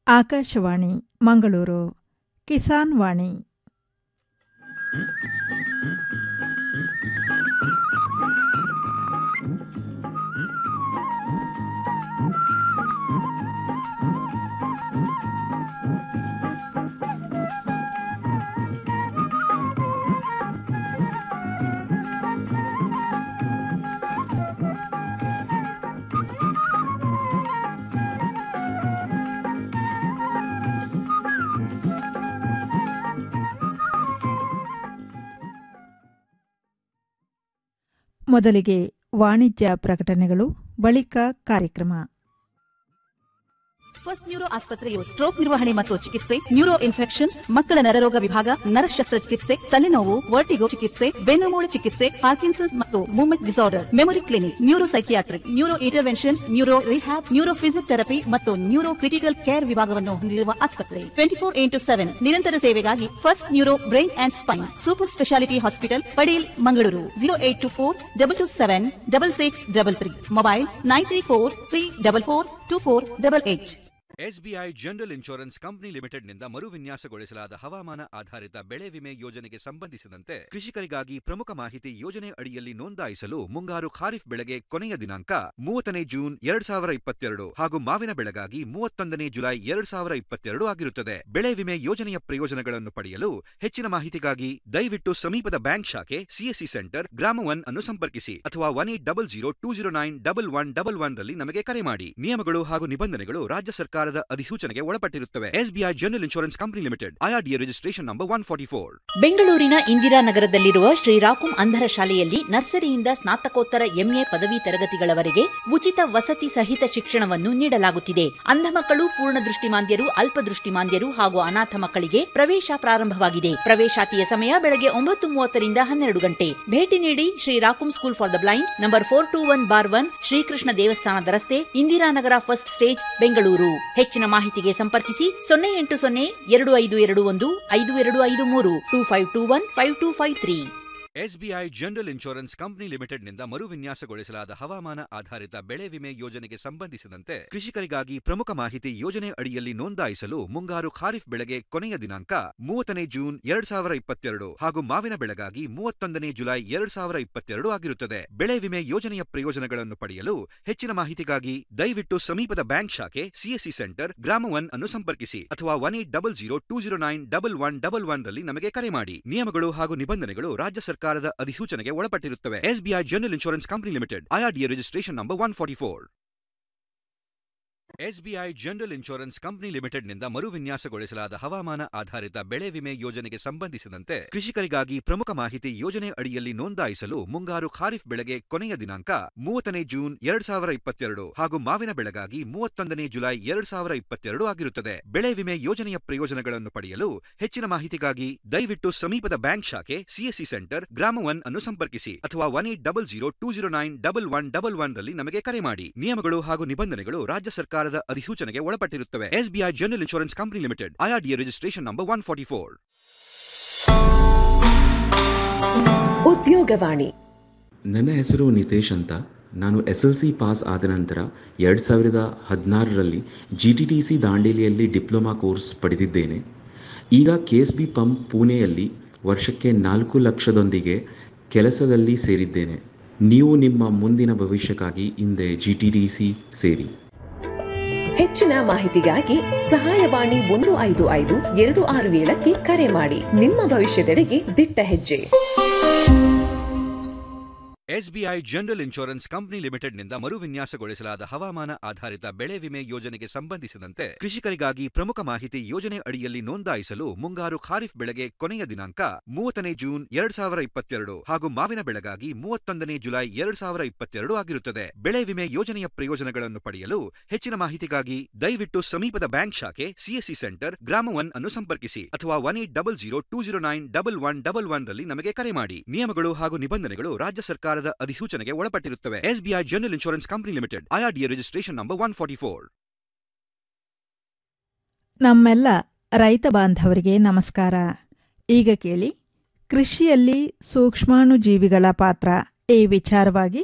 ಆಕಾಶವಾಣಿ ಮಂಗಳೂರು ಕಿಸಾನ್ ವಾಣಿ ಮೊದಲಿಗೆ ವಾಣಿಜ್ಯ ಪ್ರಕಟಣೆಗಳು ಬಳಿಕ ಕಾರ್ಯಕ್ರಮ ಫಸ್ಟ್ ನ್ಯೂರೋ ಆಸ್ಪತ್ರೆಯು ಸ್ಟ್ರೋಕ್ ನಿರ್ವಹಣೆ ಮತ್ತು ಚಿಕಿತ್ಸೆ ನ್ಯೂರೋ ಇನ್ಫೆಕ್ಷನ್ ಮಕ್ಕಳ ನರರೋಗ ವಿಭಾಗ ನರ ಶಸ್ತ್ರಚಿಕಿತ್ಸೆ ತಲೆನೋವು ವರ್ಟಿಗೋ ಚಿಕಿತ್ಸೆ ಬೆನ್ನುಮೂಳೆ ಚಿಕಿತ್ಸೆ ಪಾರ್ಕಿನ್ಸನ್ಸ್ ಮತ್ತು movement disorder memory clinic neuro psychiatric neuro intervention neuro rehab neuro physiotherapy ಮತ್ತು ನ್ಯೂರೋ ಕ್ರಿಟಿಕಲ್ ಕೇರ್ ವಿಭಾಗವನ್ನು ಹೊಂದಿರುವ ಆಸ್ಪತ್ರೆ ಟ್ವೆಂಟಿ ಫೋರ್ ಇಂಟು ಸೆವೆನ್ ನಿರಂತರ ಸೇವೆಗಾಗಿ first neuro brain and spine super speciality hospital Padil Mangaluru zero eight two four double two seven double six double three mobile nine three four three double four two four double eight SBI general insurance company ಲಿಮಿಟೆಡ್ನಿಂದ ಮರುವಿನ್ಯಾಸಗೊಳಿಸಲಾದ ಹವಾಮಾನ ಆಧಾರಿತ ಬೆಳೆ ವಿಮೆ ಯೋಜನೆಗೆ ಸಂಬಂಧಿಸಿದಂತೆ ಕೃಷಿಕರಿಗಾಗಿ ಪ್ರಮುಖ ಮಾಹಿತಿ ಯೋಜನೆ ಅಡಿಯಲ್ಲಿ ನೋಂದಾಯಿಸಲು ಮುಂಗಾರು ಖಾರಿಫ್ ಬೆಳೆಗೆ ಕೊನೆಯ ದಿನಾಂಕ ಮೂವತ್ತನೇ ಜೂನ್ ಎರಡ್ ಸಾವಿರ ಇಪ್ಪತ್ತೆರಡು ಹಾಗೂ ಮಾವಿನ ಬೆಳೆಗಾಗಿ ಮೂವತ್ತೊಂದನೇ ಜುಲೈ ಎರಡ್ ಸಾವಿರ ಇಪ್ಪತ್ತೆರಡು ಆಗಿರುತ್ತದೆ ಬೆಳೆ ವಿಮೆ ಯೋಜನೆಯ ಪ್ರಯೋಜನಗಳನ್ನು ಪಡೆಯಲು ಹೆಚ್ಚಿನ ಮಾಹಿತಿಗಾಗಿ ದಯವಿಟ್ಟು ಸಮೀಪದ ಬ್ಯಾಂಕ್ ಶಾಖೆ ಸಿಎಸ್ಸಿ ಸೆಂಟರ್ ಗ್ರಾಮ ಒನ್ ಅನ್ನು ಸಂಪರ್ಕಿಸಿ ಅಥವಾ one eight double zero two zero nine double one double one ರಲ್ಲಿ ನಮಗೆ ಕರೆ ಮಾಡಿ ನಿಯಮಗಳು ಹಾಗೂ ನಿಬಂಧನೆಗಳು ರಾಜ್ಯ ಸರ್ಕಾರದ ಅಧಿಸೂಚನೆಗೆ ಒಳಪಟ್ಟಿರುತ್ತವೆ SBI general insurance company limited IRDA registration number one forty four ಬೆಂಗಳೂರಿನ ಇಂದಿರಾನಗರದಲ್ಲಿರುವ ಶ್ರೀರಾಕುಂ ಅಂಧರ ಶಾಲೆಯಲ್ಲಿ ನರ್ಸರಿಯಿಂದ ಸ್ನಾತಕೋತ್ತರ ಎಂಎ ಪದವಿ ತರಗತಿಗಳವರೆಗೆ ಉಚಿತ ವಸತಿ ಸಹಿತ ಶಿಕ್ಷಣವನ್ನು ನೀಡಲಾಗುತ್ತಿದೆ ಅಂಧ ಮಕ್ಕಳು ಪೂರ್ಣ ದೃಷ್ಟಿಮಾಂದ್ಯರು ಅಲ್ಪದೃಷ್ಟಿಮಾಂದ್ಯರು ಹಾಗೂ ಅನಾಥ ಮಕ್ಕಳಿಗೆ ಪ್ರವೇಶ ಪ್ರಾರಂಭವಾಗಿದೆ ಪ್ರವೇಶಾತಿಯ ಸಮಯ ಬೆಳಗ್ಗೆ ಒಂಬತ್ತು ಮೂವತ್ತರಿಂದ ಹನ್ನೆರಡು ಗಂಟೆ ಭೇಟಿ ನೀಡಿ ಶ್ರೀರಾಕುಂ school for the blind number four two one bar one Shrikrishna ದೇವಸ್ಥಾನದ ರಸ್ತೆ ಇಂದಿರಾನಗರ ಫಸ್ಟ್ ಸ್ಟೇಜ್ ಬೆಂಗಳೂರು ಹೆಚ್ಚಿನ ಮಾಹಿತಿಗೆ ಸಂಪರ್ಕಿಸಿ ಸೊನ್ನೆ ಎಂಟು ಸೊನ್ನೆ ಎರಡು ಐದು ಎರಡು ಒಂದು ಐದು ಎರಡು ಐದು ಮೂರು two five two one five two five three SBI general insurance company ಲಿಮಿಟೆಡ್ನಿಂದ ಮರುವಿನ್ಯಾಸಗೊಳಿಸಲಾದ ಹವಾಮಾನ ಆಧಾರಿತ ಬೆಳೆ ವಿಮೆ ಯೋಜನೆಗೆ ಸಂಬಂಧಿಸಿದಂತೆ ಕೃಷಿಕರಿಗಾಗಿ ಪ್ರಮುಖ ಮಾಹಿತಿ ಯೋಜನೆ ಅಡಿಯಲ್ಲಿ ನೋಂದಾಯಿಸಲು ಮುಂಗಾರು ಖಾರಿಫ್ ಬೆಳೆಗೆ ಕೊನೆಯ ದಿನಾಂಕ ಮೂವತ್ತನೇ ಜೂನ್ ಎರಡ್ ಸಾವಿರ ಇಪ್ಪತ್ತೆರಡು ಹಾಗೂ ಮಾವಿನ ಬೆಳೆಗಾಗಿ ಮೂವತ್ತೊಂದನೇ ಜುಲೈ ಎರಡ್ ಸಾವಿರ ಇಪ್ಪತ್ತೆರಡು ಆಗಿರುತ್ತದೆ ಬೆಳೆ ವಿಮೆ ಯೋಜನೆಯ ಪ್ರಯೋಜನಗಳನ್ನು ಪಡೆಯಲು ಹೆಚ್ಚಿನ ಮಾಹಿತಿಗಾಗಿ ದಯವಿಟ್ಟು ಸಮೀಪದ ಬ್ಯಾಂಕ್ ಶಾಖೆ ಸಿಎಸ್ಸಿ ಸೆಂಟರ್ ಗ್ರಾಮ ಒನ್ ಅನ್ನು ಸಂಪರ್ಕಿಸಿ ಅಥವಾ one eight double zero two zero nine double one double one ರಲ್ಲಿ ನಮಗೆ ಕರೆ ಮಾಡಿ ನಿಯಮಗಳು ಹಾಗೂ ನಿಬಂಧನೆಗಳು ರಾಜ್ಯ ಸರ್ಕಾರದ ಅಧಿಸೂಚನೆಗೆ ಒಳಪಟ್ಟಿರುತ್ತವೆ SBI general insurance company limited IRDA registration number one forty four SBI general insurance company ಲಿಮಿಟೆಡ್ನಿಂದ ಮರುವಿನ್ಯಾಸಗೊಳಿಸಲಾದ ಹವಾಮಾನ ಆಧಾರಿತ ಬೆಳೆ ವಿಮೆ ಯೋಜನೆಗೆ ಸಂಬಂಧಿಸಿದಂತೆ ಕೃಷಿಕರಿಗಾಗಿ ಪ್ರಮುಖ ಮಾಹಿತಿ ಯೋಜನೆ ಅಡಿಯಲ್ಲಿ ನೋಂದಾಯಿಸಲು ಮುಂಗಾರು ಖಾರಿಫ್ ಬೆಳೆಗೆ ಕೊನೆಯ ದಿನಾಂಕ ಮೂವತ್ತನೇ ಜೂನ್ ಎರಡ್ ಸಾವಿರ ಇಪ್ಪತ್ತೆರಡು ಹಾಗೂ ಮಾವಿನ ಬೆಳೆಗಾಗಿ ಮೂವತ್ತೊಂದನೇ ಜುಲೈ ಎರಡ್ ಸಾವಿರ ಇಪ್ಪತ್ತೆರಡು ಆಗಿರುತ್ತದೆ ಬೆಳೆ ವಿಮೆ ಯೋಜನೆಯ ಪ್ರಯೋಜನಗಳನ್ನು ಪಡೆಯಲು ಹೆಚ್ಚಿನ ಮಾಹಿತಿಗಾಗಿ ದಯವಿಟ್ಟು ಸಮೀಪದ ಬ್ಯಾಂಕ್ ಶಾಖೆ ಸಿಎಸ್ಸಿ ಸೆಂಟರ್ ಗ್ರಾಮ ಒನ್ ಅನ್ನು ಸಂಪರ್ಕಿಸಿ ಅಥವಾ one eight double zero two zero nine double one double one ರಲ್ಲಿ ನಮಗೆ ಕರೆ ಮಾಡಿ ನಿಯಮಗಳು ಹಾಗೂ ನಿಬಂಧನೆಗಳು ರಾಜ್ಯ ಸರ್ಕಾರದ ಅಧಿಸೂಚನೆಗೆ ಒಳಪಟ್ಟಿರುತ್ತವೆ SBI general insurance company limited IRDA registration number one forty four Udyogavani ನನ್ನ ಹೆಸರು ನಿತೇಶ್ ಅಂತ ನಾನು ಎಸ್ ಎಲ್ ಸಿ ಪಾಸ್ ಆದ ನಂತರ ಎರಡು ಸಾವಿರದ ಹದಿನಾರರಲ್ಲಿ ಜಿ ಟಿ ಟಿ ಸಿ ದಾಂಡೇಲಿಯಲ್ಲಿ ಡಿಪ್ಲೊಮಾ ಕೋರ್ಸ್ ಪಡೆದಿದ್ದೇನೆ ಈಗ ಕೆ ಎಸ್ ಬಿ ಪಂಪ್ ಪುಣೆಯಲ್ಲಿ ವರ್ಷಕ್ಕೆ ನಾಲ್ಕು ಲಕ್ಷದೊಂದಿಗೆ ಕೆಲಸದಲ್ಲಿ ಸೇರಿದ್ದೇನೆ ನೀವು ನಿಮ್ಮ ಮುಂದಿನ ಭವಿಷ್ಯಕ್ಕಾಗಿ ಹಿಂದೆ ಜಿ ಟಿ ಟಿ ಸಿ ಸೇರಿ ಹೆಚ್ಚಿನ ಮಾಹಿತಿಗಾಗಿ ಸಹಾಯವಾಣಿ ಒಂದು ಐದು ಐದು ಎರಡು ಆರು ಏಳಕ್ಕೆ ಕರೆ ಮಾಡಿ ನಿಮ್ಮ ಭವಿಷ್ಯದೆಡೆಗೆ ದಿಟ್ಟ ಹೆಜ್ಜೆ ಎಸ್ಬಿಐ ಜನರಲ್ ಇನ್ಶೂರೆನ್ಸ್ ಕಂಪನಿ ಲಿಮಿಟೆಡ್ನಿಂದ ಮರುವಿನ್ಯಾಸಗೊಳಿಸಲಾದ ಹವಾಮಾನ ಆಧಾರಿತ ಬೆಳೆ ವಿಮೆ ಯೋಜನೆಗೆ ಸಂಬಂಧಿಸಿದಂತೆ ಕೃಷಿಕರಿಗಾಗಿ ಪ್ರಮುಖ ಮಾಹಿತಿ ಯೋಜನೆ ಅಡಿಯಲ್ಲಿ ನೋಂದಾಯಿಸಲು ಮುಂಗಾರು ಖಾರಿಫ್ ಬೆಳೆಗೆ ಕೊನೆಯ ದಿನಾಂಕ ಮೂವತ್ತನೇ ಜೂನ್ ಎರಡ್ ಸಾವಿರ ಇಪ್ಪತ್ತೆರಡು ಹಾಗೂ ಮಾವಿನ ಬೆಳೆಗಾಗಿ ಮೂವತ್ತೊಂದನೇ ಜುಲೈ ಎರಡ್ ಸಾವಿರ ಇಪ್ಪತ್ತೆರಡು ಆಗಿರುತ್ತದೆ ಬೆಳೆ ವಿಮೆ ಯೋಜನೆಯ ಪ್ರಯೋಜನಗಳನ್ನು ಪಡೆಯಲು ಹೆಚ್ಚಿನ ಮಾಹಿತಿಗಾಗಿ ದಯವಿಟ್ಟು ಸಮೀಪದ ಬ್ಯಾಂಕ್ ಶಾಖೆ ಸಿಎಸ್ಸಿ ಸೆಂಟರ್ ಗ್ರಾಮ ಒನ್ ಅನ್ನು ಸಂಪರ್ಕಿಸಿ ಅಥವಾ one eight double zero two zero nine double one double one ರಲ್ಲಿ ನಮಗೆ ಕರೆ ಮಾಡಿ ನಿಯಮಗಳು ಹಾಗೂ ನಿಬಂಧನೆಗಳು ರಾಜ್ಯ ಸರ್ಕಾರದ ಅಧಿಸೂಚನೆಗೆ ಒಳಪಟ್ಟಿರುತ್ತವೆ SBI general insurance company limited IRDA registration number one forty four ನಮ್ಮೆಲ್ಲ ರೈತ ಬಾಂಧವರಿಗೆ ನಮಸ್ಕಾರ ಈಗ ಕೇಳಿ ಕೃಷಿಯಲ್ಲಿ ಸೂಕ್ಷ್ಮಾಣುಜೀವಿಗಳ ಪಾತ್ರ ಈ ವಿಚಾರವಾಗಿ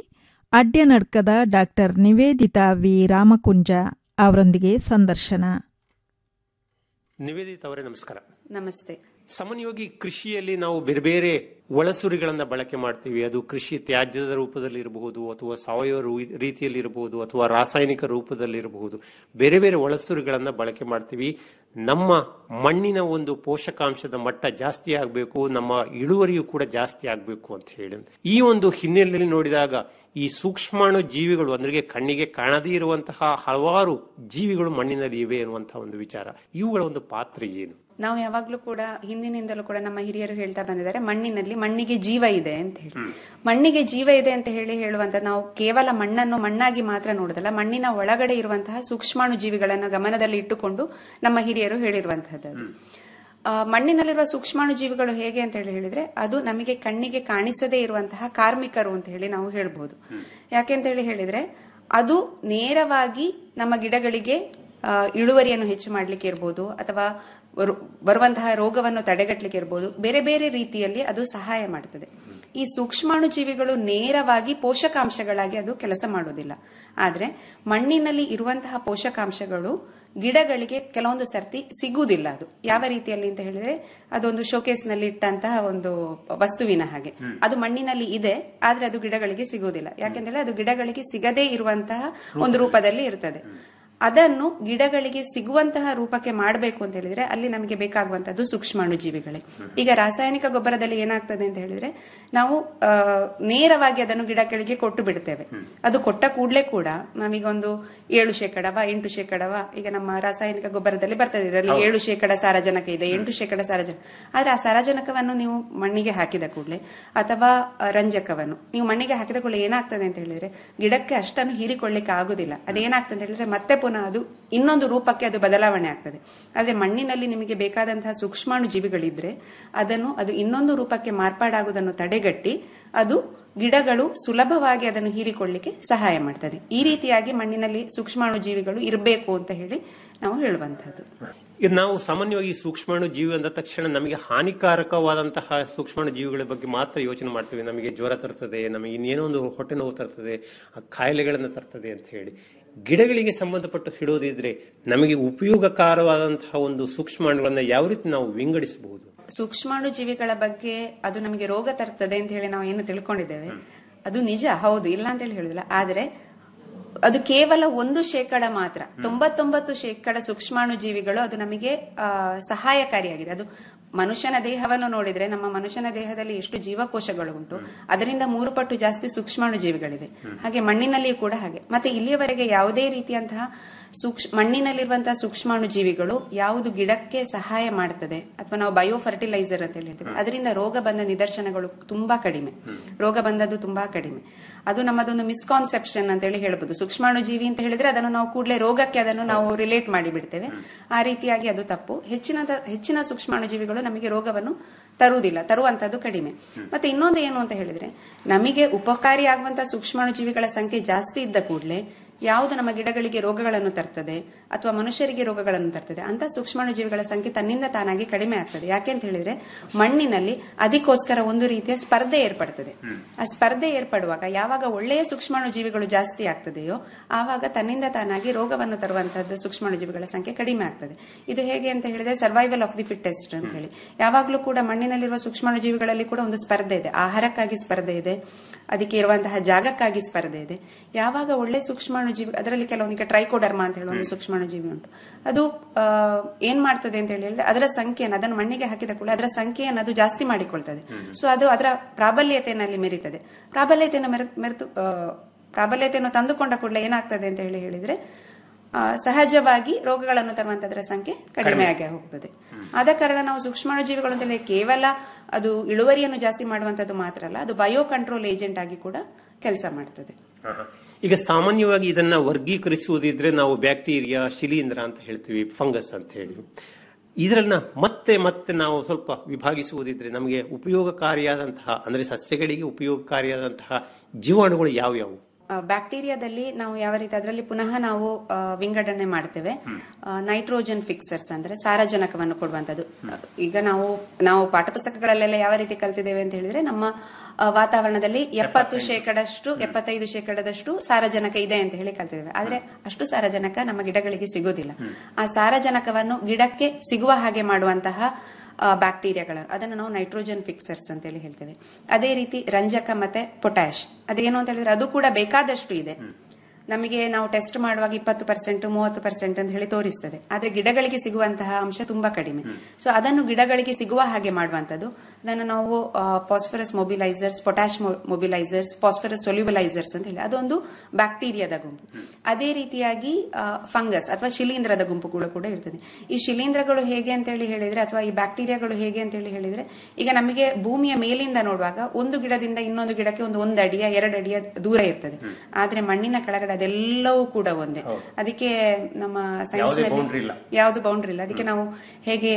ಅಡ್ಯನಡ್ಕದ ಡಾಕ್ಟರ್ ನಿವೇದಿತಾ ವಿ ರಾಮಕುಂಜ ಅವರೊಂದಿಗೆ ಸಂದರ್ಶನ ನಿವೇದಿತ ಅವರೇ ನಮಸ್ಕಾರ ನಮಸ್ತೆ ಸಾಮಾನ್ಯವಾಗಿ ಕೃಷಿಯಲ್ಲಿ ನಾವು ಬೇರೆ ಬೇರೆ ಒಳಸುರಿಗಳನ್ನ ಬಳಕೆ ಮಾಡ್ತೀವಿ ಅದು ಕೃಷಿ ತ್ಯಾಜ್ಯದ ರೂಪದಲ್ಲಿ ಇರಬಹುದು ಅಥವಾ ಸಾವಯವ ರೂ- ರೀತಿಯಲ್ಲಿ ಇರಬಹುದು ಅಥವಾ ರಾಸಾಯನಿಕ ರೂಪದಲ್ಲಿ ಇರಬಹುದು ಬೇರೆ ಬೇರೆ ಒಳಸುರಿಗಳನ್ನ ಬಳಕೆ ಮಾಡ್ತೀವಿ ನಮ್ಮ ಮಣ್ಣಿನ ಒಂದು ಪೋಷಕಾಂಶದ ಮಟ್ಟ ಜಾಸ್ತಿ ಆಗಬೇಕು ನಮ್ಮ ಇಳುವರಿಯು ಕೂಡ ಜಾಸ್ತಿ ಆಗಬೇಕು ಅಂತ ಹೇಳಿ ಈ ಒಂದು ಹಿನ್ನೆಲೆಯಲ್ಲಿ ನೋಡಿದಾಗ ಈ ಸೂಕ್ಷ್ಮಾಣು ಜೀವಿಗಳು ಅಂದ್ರೆ ಕಣ್ಣಿಗೆ ಕಾಣದೇ ಇರುವಂತಹ ಹಲವಾರು ಜೀವಿಗಳು ಮಣ್ಣಿನಲ್ಲಿ ಇವೆ ಅನ್ನುವಂತಹ ಒಂದು ವಿಚಾರ ಇವುಗಳ ಒಂದು ಪಾತ್ರ ಏನು ನಾವು ಯಾವಾಗ್ಲೂ ಕೂಡ ಹಿಂದಿನಿಂದಲೂ ಕೂಡ ನಮ್ಮ ಹಿರಿಯರು ಹೇಳ್ತಾ ಬಂದಿದ್ದಾರೆ ಮಣ್ಣಿನಲ್ಲಿ ಮಣ್ಣಿಗೆ ಜೀವ ಇದೆ ಅಂತ ಹೇಳಿ ಮಣ್ಣಿಗೆ ಜೀವ ಇದೆ ಅಂತ ಹೇಳಿ ಹೇಳುವಂತ ನಾವು ಕೇವಲ ಮಣ್ಣನ್ನು ಮಣ್ಣಾಗಿ ಮಾತ್ರ ನೋಡುದಲ್ಲ ಮಣ್ಣಿನ ಒಳಗಡೆ ಇರುವಂತಹ ಸೂಕ್ಷ್ಮಾಣು ಜೀವಿಗಳನ್ನು ಗಮನದಲ್ಲಿ ಇಟ್ಟುಕೊಂಡು ನಮ್ಮ ಹಿರಿಯರು ಹೇಳಿರುವಂತಹದ್ದು ಅದು. ಆ, ಮಣ್ಣಿನಲ್ಲಿರುವ ಸೂಕ್ಷ್ಮಾಣು ಜೀವಿಗಳು ಹೇಗೆ ಅಂತ ಹೇಳಿ ಹೇಳಿದ್ರೆ ಅದು ನಮಗೆ ಕಣ್ಣಿಗೆ ಕಾಣಿಸದೇ ಇರುವಂತಹ ಕಾರ್ಮಿಕರು ಅಂತ ಹೇಳಿ ನಾವು ಹೇಳ್ಬೋದು ಯಾಕೆ ಅಂತ ಹೇಳಿ ಹೇಳಿದ್ರೆ ಅದು ನೇರವಾಗಿ ನಮ್ಮ ಗಿಡಗಳಿಗೆ ಆ, ಇಳುವರಿಯನ್ನು ಹೆಚ್ಚು ಮಾಡಲಿಕ್ಕೆ ಇರ್ಬೋದು ಅಥವಾ ಬರು- ಬರುವಂತಹ ರೋಗವನ್ನು ತಡೆಗಟ್ಟಲಿಕ್ಕೆ ಇರ್ಬೋದು ಬೇರೆ ಬೇರೆ ರೀತಿಯಲ್ಲಿ ಅದು ಸಹಾಯ ಮಾಡ್ತದೆ ಈ ಸೂಕ್ಷ್ಮಾಣು ಜೀವಿಗಳು ನೇರವಾಗಿ ಪೋಷಕಾಂಶಗಳಾಗಿ ಅದು ಕೆಲಸ ಮಾಡೋದಿಲ್ಲ ಆದ್ರೆ ಮಣ್ಣಿನಲ್ಲಿ ಇರುವಂತಹ ಪೋಷಕಾಂಶಗಳು ಗಿಡಗಳಿಗೆ ಕೆಲವೊಂದು ಸರ್ತಿ ಸಿಗುವುದಿಲ್ಲ ಅದು ಯಾವ ರೀತಿಯಲ್ಲಿ ಅಂತ ಹೇಳಿದ್ರೆ ಅದೊಂದು ಶೋಕೇಸ್ ನಲ್ಲಿ ಇಟ್ಟಂತಹ ಒಂದು ವಸ್ತುವಿನ ಹಾಗೆ ಅದು ಮಣ್ಣಿನಲ್ಲಿ ಇದೆ ಆದ್ರೆ ಅದು ಗಿಡಗಳಿಗೆ ಸಿಗುವುದಿಲ್ಲ ಯಾಕೆಂದ್ರೆ ಅದು ಗಿಡಗಳಿಗೆ ಸಿಗದೇ ಇರುವಂತಹ ಒಂದು ರೂಪದಲ್ಲಿ ಇರ್ತದೆ ಅದನ್ನು ಗಿಡಗಳಿಗೆ ಸಿಗುವಂತಹ ರೂಪಕ್ಕೆ ಮಾಡಬೇಕು ಅಂತ ಹೇಳಿದ್ರೆ ಅಲ್ಲಿ ನಮಗೆ ಬೇಕಾಗುವಂತದ್ದು ಸೂಕ್ಷ್ಮಾಣು ಜೀವಿಗಳೇ ಈಗ ರಾಸಾಯನಿಕ ಗೊಬ್ಬರದಲ್ಲಿ ಏನಾಗ್ತದೆ ಅಂತ ಹೇಳಿದ್ರೆ ನಾವು ಆ, ನೇರವಾಗಿ ಅದನ್ನು ಗಿಡಗಳಿಗೆ ಕೊಟ್ಟು ಬಿಡ್ತೇವೆ ಅದು ಕೊಟ್ಟ ಕೂಡಲೇ ಕೂಡ ನಾವೀಗ ಒಂದು ಏಳು ಶೇಕಡವ ಎಂಟು ಶೇಕಡವ ಈಗ ನಮ್ಮ ರಾಸಾಯನಿಕ ಗೊಬ್ಬರದಲ್ಲಿ ಬರ್ತದೆ ಇದರಲ್ಲಿ ಏಳು ಶೇಕಡ ಸಾರಜನಕ ಇದೆ ಎಂಟು ಶೇಕಡ ಸಾರಜನಕ ಆದ್ರೆ ಆ ಸಾರಜನಕವನ್ನು ನೀವು ಮಣ್ಣಿಗೆ ಹಾಕಿದ ಕೂಡಲೇ ಅಥವಾ ಆ, ರಂಜಕವನ್ನು ನೀವು ಮಣ್ಣಿಗೆ ಹಾಕಿದ ಕೂಡಲೇ ಏನಾಗ್ತದೆ ಅಂತ ಹೇಳಿದ್ರೆ ಗಿಡಕ್ಕೆ ಅಷ್ಟನ್ನು ಹೀರಿಕೊಳ್ಳಿಕ್ಕೆ ಆಗುದಿಲ್ಲ ಅದೇನಾಗ್ತದೆ ಅಂತ ಹೇಳಿದ್ರೆ ಮತ್ತೆ ಪುನಃ ಅದು ಇನ್ನೊಂದು ರೂಪಕ್ಕೆ ಅದು ಬದಲಾವಣೆ ಆಗ್ತದೆ ಆದ್ರೆ ಮಣ್ಣಿನಲ್ಲಿ ನಿಮಗೆ ಬೇಕಾದಂತಹ ಸೂಕ್ಷ್ಮಾಣು ಜೀವಿಗಳಿದ್ರೆ ಅದನ್ನು ಅದು ಇನ್ನೊಂದು ರೂಪಕ್ಕೆ ಮಾರ್ಪಾಡಾಗುವುದನ್ನು ತಡೆಗಟ್ಟಿ ಅದು ಗಿಡಗಳು ಸುಲಭವಾಗಿ ಅದನ್ನು ಹೀರಿಕೊಳ್ಳಿಕ್ಕೆ ಸಹಾಯ ಮಾಡ್ತದೆ ಈ ರೀತಿಯಾಗಿ ಮಣ್ಣಿನಲ್ಲಿ ಸೂಕ್ಷ್ಮಾಣು ಜೀವಿಗಳು ಇರಬೇಕು ಅಂತ ಹೇಳಿ ನಾವು ಹೇಳುವಂತಹದ್ದು ಈಗ ನಾವು ಸಾಮಾನ್ಯವಾಗಿ ಸೂಕ್ಷ್ಮಾಣು ಜೀವಿ ಅಂದ ತಕ್ಷಣ ನಮಗೆ ಹಾನಿಕಾರಕವಾದಂತಹ ಸೂಕ್ಷ್ಮಾಣು ಜೀವಿಗಳ ಬಗ್ಗೆ ಮಾತ್ರ ಯೋಚನೆ ಮಾಡ್ತೀವಿ ನಮಗೆ ಜ್ವರ ತರ್ತದೆ ನಮಗೆ ಇನ್ನೇನೋ ಒಂದು ಹೊಟ್ಟೆ ನೋವು ತರ್ತದೆ ಆ ಕಾಯಿಲೆಗಳನ್ನು ತರ್ತದೆ ಅಂತ ಹೇಳಿ ಗಿಡಗಳಿಗೆ ಸಂಬಂಧಪಟ್ಟು ಹಿಡೋದಿದ್ರೆ ನಮಗೆ ಉಪಯೋಗಕಾರವಾದಂತಹ ಒಂದು ಸೂಕ್ಷ್ಮಾಣುಗಳನ್ನ ಯಾವ ರೀತಿ ನಾವು ವಿಂಗಡಿಸಬಹುದು ಸೂಕ್ಷ್ಮಾಣು ಜೀವಿಗಳ ಬಗ್ಗೆ ಅದು ನಮಗೆ ರೋಗ ತರ್ತದೆ ಅಂತ ಹೇಳಿ ನಾವು ಏನು ತಿಳ್ಕೊಂಡಿದ್ದೇವೆ ಅದು ನಿಜ ಹೌದು ಇಲ್ಲ ಅಂತ ಹೇಳಿ ಹೇಳುದಿಲ್ಲ ಆದ್ರೆ ಅದು ಕೇವಲ ಒಂದು ಶೇಕಡ ಮಾತ್ರ ತೊಂಬತ್ತೊಂಬತ್ತು ಶೇಕಡ ಸೂಕ್ಷ್ಮಾಣು ಜೀವಿಗಳು ಅದು ನಮಗೆ ಆ, ಸಹಾಯಕಾರಿಯಾಗಿದೆ ಅದು ಮನುಷ್ಯನ ದೇಹವನ್ನು ನೋಡಿದ್ರೆ ನಮ್ಮ ಮನುಷ್ಯನ ದೇಹದಲ್ಲಿ ಎಷ್ಟು ಜೀವಕೋಶಗಳು ಉಂಟು ಅದರಿಂದ ಮೂರು ಪಟ್ಟು ಜಾಸ್ತಿ ಸೂಕ್ಷ್ಮಾಣು ಜೀವಿಗಳಿದೆ ಹಾಗೆ ಮಣ್ಣಿನಲ್ಲಿಯೂ ಕೂಡ ಹಾಗೆ ಮತ್ತೆ ಇಲ್ಲಿಯವರೆಗೆ ಯಾವುದೇ ರೀತಿಯಂತಹ ಸೂಕ್ಷ್ಮ ಮಣ್ಣಿನಲ್ಲಿರುವಂತಹ ಸೂಕ್ಷ್ಮಾಣು ಜೀವಿಗಳು ಯಾವುದು ಗಿಡಕ್ಕೆ ಸಹಾಯ ಮಾಡ್ತದೆ ಅಥವಾ ನಾವು ಬಯೋ ಫರ್ಟಿಲೈಸರ್ ಅಂತ ಹೇಳಿ ಹೇಳ್ತೀವಿ ಅದರಿಂದ ರೋಗ ಬಂದ ನಿದರ್ಶನಗಳು ತುಂಬಾ ಕಡಿಮೆ ರೋಗ ಬಂದದ್ದು ತುಂಬಾ ಕಡಿಮೆ ಅದು ನಮ್ಮದೊಂದು ಮಿಸ್ಕಾನ್ಸೆಪ್ಷನ್ ಅಂತ ಹೇಳಿ ಹೇಳ್ಬೋದು ಸೂಕ್ಷ್ಮಾಣು ಜೀವಿ ಅಂತ ಹೇಳಿದ್ರೆ ಅದನ್ನು ನಾವು ಕೂಡಲೇ ರೋಗಕ್ಕೆ ಅದನ್ನು ನಾವು ರಿಲೇಟ್ ಮಾಡಿ ಬಿಡ್ತೇವೆ ಆ ರೀತಿಯಾಗಿ ಅದು ತಪ್ಪು ಹೆಚ್ಚಿನ ಹೆಚ್ಚಿನ ಸೂಕ್ಷ್ಮಾಣು ಜೀವಿಗಳು ನಮಗೆ ರೋಗವನ್ನು ತರುವುದಿಲ್ಲ ತರುವಂತದ್ದು ಕಡಿಮೆ ಮತ್ತೆ ಇನ್ನೊಂದು ಏನು ಅಂತ ಹೇಳಿದ್ರೆ ನಮಗೆ ಉಪಕಾರಿ ಆಗುವಂತಹ ಸೂಕ್ಷ್ಮಾಣು ಜೀವಿಗಳ ಸಂಖ್ಯೆ ಜಾಸ್ತಿ ಇದ್ದ ಕೂಡಲೇ ಯಾವುದು ನಮ್ಮ ಗಿಡಗಳಿಗೆ ರೋಗಗಳನ್ನು ತರ್ತದೆ ಅಥವಾ ಮನುಷ್ಯರಿಗೆ ರೋಗಗಳನ್ನು ತರ್ತದೆ ಅಂತ ಸೂಕ್ಷ್ಮಾಣು ಜೀವಿಗಳ ಸಂಖ್ಯೆ ತನ್ನಿಂದ ತಾನಾಗಿ ಕಡಿಮೆ ಆಗ್ತದೆ ಯಾಕೆ ಅಂತ ಹೇಳಿದ್ರೆ ಮಣ್ಣಿನಲ್ಲಿ ಅದಕ್ಕೋಸ್ಕರ ಒಂದು ರೀತಿಯ ಸ್ಪರ್ಧೆ ಏರ್ಪಡ್ತದೆ ಆ ಸ್ಪರ್ಧೆ ಏರ್ಪಡುವಾಗ ಯಾವಾಗ ಒಳ್ಳೆಯ ಸೂಕ್ಷ್ಮಾಣು ಜೀವಿಗಳು ಜಾಸ್ತಿ ಆಗ್ತದೆಯೋ ಆವಾಗ ತನ್ನಿಂದ ತಾನಾಗಿ ರೋಗವನ್ನು ತರುವಂತಹದ್ದು ಸೂಕ್ಷ್ಮಾಣು ಜೀವಿಗಳ ಸಂಖ್ಯೆ ಕಡಿಮೆ ಆಗ್ತದೆ ಇದು ಹೇಗೆ ಅಂತ ಹೇಳಿದ್ರೆ ಸರ್ವೈವಲ್ ಆಫ್ ದಿ ಫಿಟ್ಟೆಸ್ಟ್ ಅಂತ ಹೇಳಿ ಯಾವಾಗಲೂ ಕೂಡ ಮಣ್ಣಿನಲ್ಲಿರುವ ಸೂಕ್ಷ್ಮಾಣು ಜೀವಿಗಳಲ್ಲಿ ಕೂಡ ಒಂದು ಸ್ಪರ್ಧೆ ಇದೆ ಆಹಾರಕ್ಕಾಗಿ ಸ್ಪರ್ಧೆ ಇದೆ ಅದಕ್ಕೆ ಇರುವಂತಹ ಜಾಗಕ್ಕಾಗಿ ಸ್ಪರ್ಧೆ ಇದೆ ಯಾವಾಗ ಒಳ್ಳೆ ಸೂಕ್ಷ್ಮಾಣು ಜೀವಿ ಅದರಲ್ಲಿ ಕೆಲವೊಂದು ಈಗ ಟ್ರೈಕೋಡರ್ಮಾ ಅಂತ ಹೇಳುವ ಒಂದು ಸೂಕ್ಷ್ಮಾಣು ಜೀವಿ ಉಂಟು ಅದು ಆ, ಏನ್ ಮಾಡ್ತದೆ ಅಂತ ಹೇಳಿದ್ರೆ ಅದರ ಸಂಖ್ಯೆಯನ್ನು ಅದನ್ನು ಮಣ್ಣಿಗೆ ಹಾಕಿದ ಕೂಡ ಅದರ ಸಂಖ್ಯೆಯನ್ನು ಅದು ಜಾಸ್ತಿ ಮಾಡಿಕೊಳ್ತದೆ ಸೊ ಅದು ಅದರ ಪ್ರಾಬಲ್ಯತೆಯಲ್ಲಿ ಮೆರೀತದೆ ಪ್ರಾಬಲ್ಯತೆಯನ್ನು ಮೆರೆ- ಮೆರೆತು ಆ, ಪ್ರಾಬಲ್ಯತೆಯನ್ನು ತಂದುಕೊಂಡ ಕೂಡಲೇ ಏನಾಗ್ತದೆ ಅಂತ ಹೇಳಿ ಹೇಳಿದ್ರೆ ಆ, ಸಹಜವಾಗಿ ರೋಗಗಳನ್ನು ತರುವಂತದರ ಸಂಖ್ಯೆ ಕಡಿಮೆ ಆಗಿ ಹೋಗ್ತದೆ ಆದ ಕಾರಣ ನಾವು ಸೂಕ್ಷ್ಮಾಣು ಜೀವಿಗಳು ಅಂತ ಹೇಳಿ ಕೇವಲ ಅದು ಇಳುವರಿಯನ್ನು ಜಾಸ್ತಿ ಮಾಡುವಂತದ್ದು ಮಾತ್ರ ಅಲ್ಲ ಅದು ಬಯೋ ಕಂಟ್ರೋಲ್ ಏಜೆಂಟ್ ಆಗಿ ಕೂಡ ಕೆಲಸ ಮಾಡ್ತದೆ ಈಗ ಸಾಮಾನ್ಯವಾಗಿ ಇದನ್ನ ವರ್ಗೀಕರಿಸುವುದಿದ್ರೆ ನಾವು ಬ್ಯಾಕ್ಟೀರಿಯಾ ಶಿಲೀಂಧ್ರ ಅಂತ ಹೇಳ್ತೀವಿ ಫಂಗಸ್ ಅಂತ ಹೇಳಿ ಇದರನ್ನ ಮತ್ತೆ ಮತ್ತೆ ನಾವು ಸ್ವಲ್ಪ ವಿಭಾಗಿಸುವುದಿದ್ರೆ ನಮಗೆ ಉಪಯೋಗಕಾರಿಯಾದಂತಹ ಅಂದ್ರೆ ಸಸ್ಯಗಳಿಗೆ ಉಪಯೋಗಕಾರಿಯಾದಂತಹ ಜೀವಾಣುಗಳು ಯಾವ್ಯಾವು ಬ್ಯಾಕ್ಟೀರಿಯಾದಲ್ಲಿ ನಾವು ಯಾವ ರೀತಿ ಅದರಲ್ಲಿ ಪುನಃ ನಾವು ಆ, ವಿಂಗಡಣೆ ಮಾಡ್ತೇವೆ ನೈಟ್ರೋಜನ್ ಫಿಕ್ಸರ್ಸ್ ಅಂದ್ರೆ ಸಾರಜನಕವನ್ನು ಕೊಡುವಂತದ್ದು ಈಗ ನಾವು ನಾವು ಪಾಠಪುಸ್ತಕಗಳಲ್ಲೆಲ್ಲ ಯಾವ ರೀತಿ ಕಲ್ತಿದ್ದೇವೆ ಅಂತ ಹೇಳಿದ್ರೆ ನಮ್ಮ ಆ, ವಾತಾವರಣದಲ್ಲಿ ಎಪ್ಪತ್ತು ಶೇಕಡಷ್ಟು ಎಪ್ಪತ್ತೈದು ಶೇಕಡದಷ್ಟು ಸಾರಜನಕ ಇದೆ ಅಂತ ಹೇಳಿ ಕಲ್ತಿದ್ದೇವೆ ಆದ್ರೆ ಅಷ್ಟು ಸಾರಜನಕ ನಮ್ಮ ಗಿಡಗಳಿಗೆ ಸಿಗೋದಿಲ್ಲ ಆ ಸಾರಜನಕವನ್ನು ಗಿಡಕ್ಕೆ ಸಿಗುವ ಹಾಗೆ ಮಾಡುವಂತಹ ಬ್ಯಾಕ್ಟೀರಿಯಾಗಳು ಅದನ್ನು ನಾವು ನೈಟ್ರೋಜನ್ ಫಿಕ್ಸರ್ಸ್ ಅಂತೇಳಿ ಹೇಳ್ತೇವೆ ಅದೇ ರೀತಿ ರಂಜಕ ಮತ್ತೆ ಪೊಟ್ಯಾಶ್ ಅದೇನು ಅಂತ ಹೇಳಿದ್ರೆ ಅದು ಕೂಡ ಬೇಕಾದಷ್ಟು ಇದೆ ನಮಗೆ ನಾವು ಟೆಸ್ಟ್ ಮಾಡುವಾಗ ಇಪ್ಪತ್ತು ಪರ್ಸೆಂಟ್ ಮೂವತ್ತು ಪರ್ಸೆಂಟ್ ಅಂತ ಹೇಳಿ ತೋರಿಸ್ತದೆ ಆದ್ರೆ ಗಿಡಗಳಿಗೆ ಸಿಗುವಂತಹ ಅಂಶ ತುಂಬಾ ಕಡಿಮೆ ಸೊ ಅದನ್ನು ಗಿಡಗಳಿಗೆ ಸಿಗುವ ಹಾಗೆ ಮಾಡುವಂತದ್ದು ಅದನ್ನು ನಾವು phosphorus mobilisers potash mobilisers phosphorus solubilisers ಅಂತ ಹೇಳಿ ಅದೊಂದು ಬ್ಯಾಕ್ಟೀರಿಯಾದ ಗುಂಪು ಅದೇ ರೀತಿಯಾಗಿ ಫಂಗಸ್ ಅಥವಾ ಶಿಲೀಂಧ್ರದ ಗುಂಪು ಕೂಡ ಕೂಡ ಇರ್ತದೆ ಈ ಶಿಲೀಂಧ್ರಗಳು ಹೇಗೆ ಅಂತ ಹೇಳಿ ಹೇಳಿದ್ರೆ ಅಥವಾ ಈ ಬ್ಯಾಕ್ಟೀರಿಯಾಗಳು ಹೇಗೆ ಅಂತ ಹೇಳಿ ಹೇಳಿದ್ರೆ ಈಗ ನಮಗೆ ಭೂಮಿಯ ಮೇಲಿಂದ ನೋಡುವಾಗ ಒಂದು ಗಿಡದಿಂದ ಇನ್ನೊಂದು ಗಿಡಕ್ಕೆ ಒಂದು ಒಂದು ಅಡಿಯ ಎರಡು ಅಡಿಯ ದೂರ ಇರ್ತದೆ ಆದ್ರೆ ಮಣ್ಣಿನ ಕೆಳಗಡೆ ಅದೆಲ್ಲವೂ ಕೂಡ ಒಂದೇ ಅದಕ್ಕೆ ನಮ್ಮ ಸೈನ್ಸ್ ಯಾವುದೇ ನಲ್ಲಿ boundary ಇಲ್ಲ. ಯಾವುದು ಬೌಂಡ್ರಿ ಇಲ್ಲ ಅದಕ್ಕೆ ನಾವು ಹೇಗೆ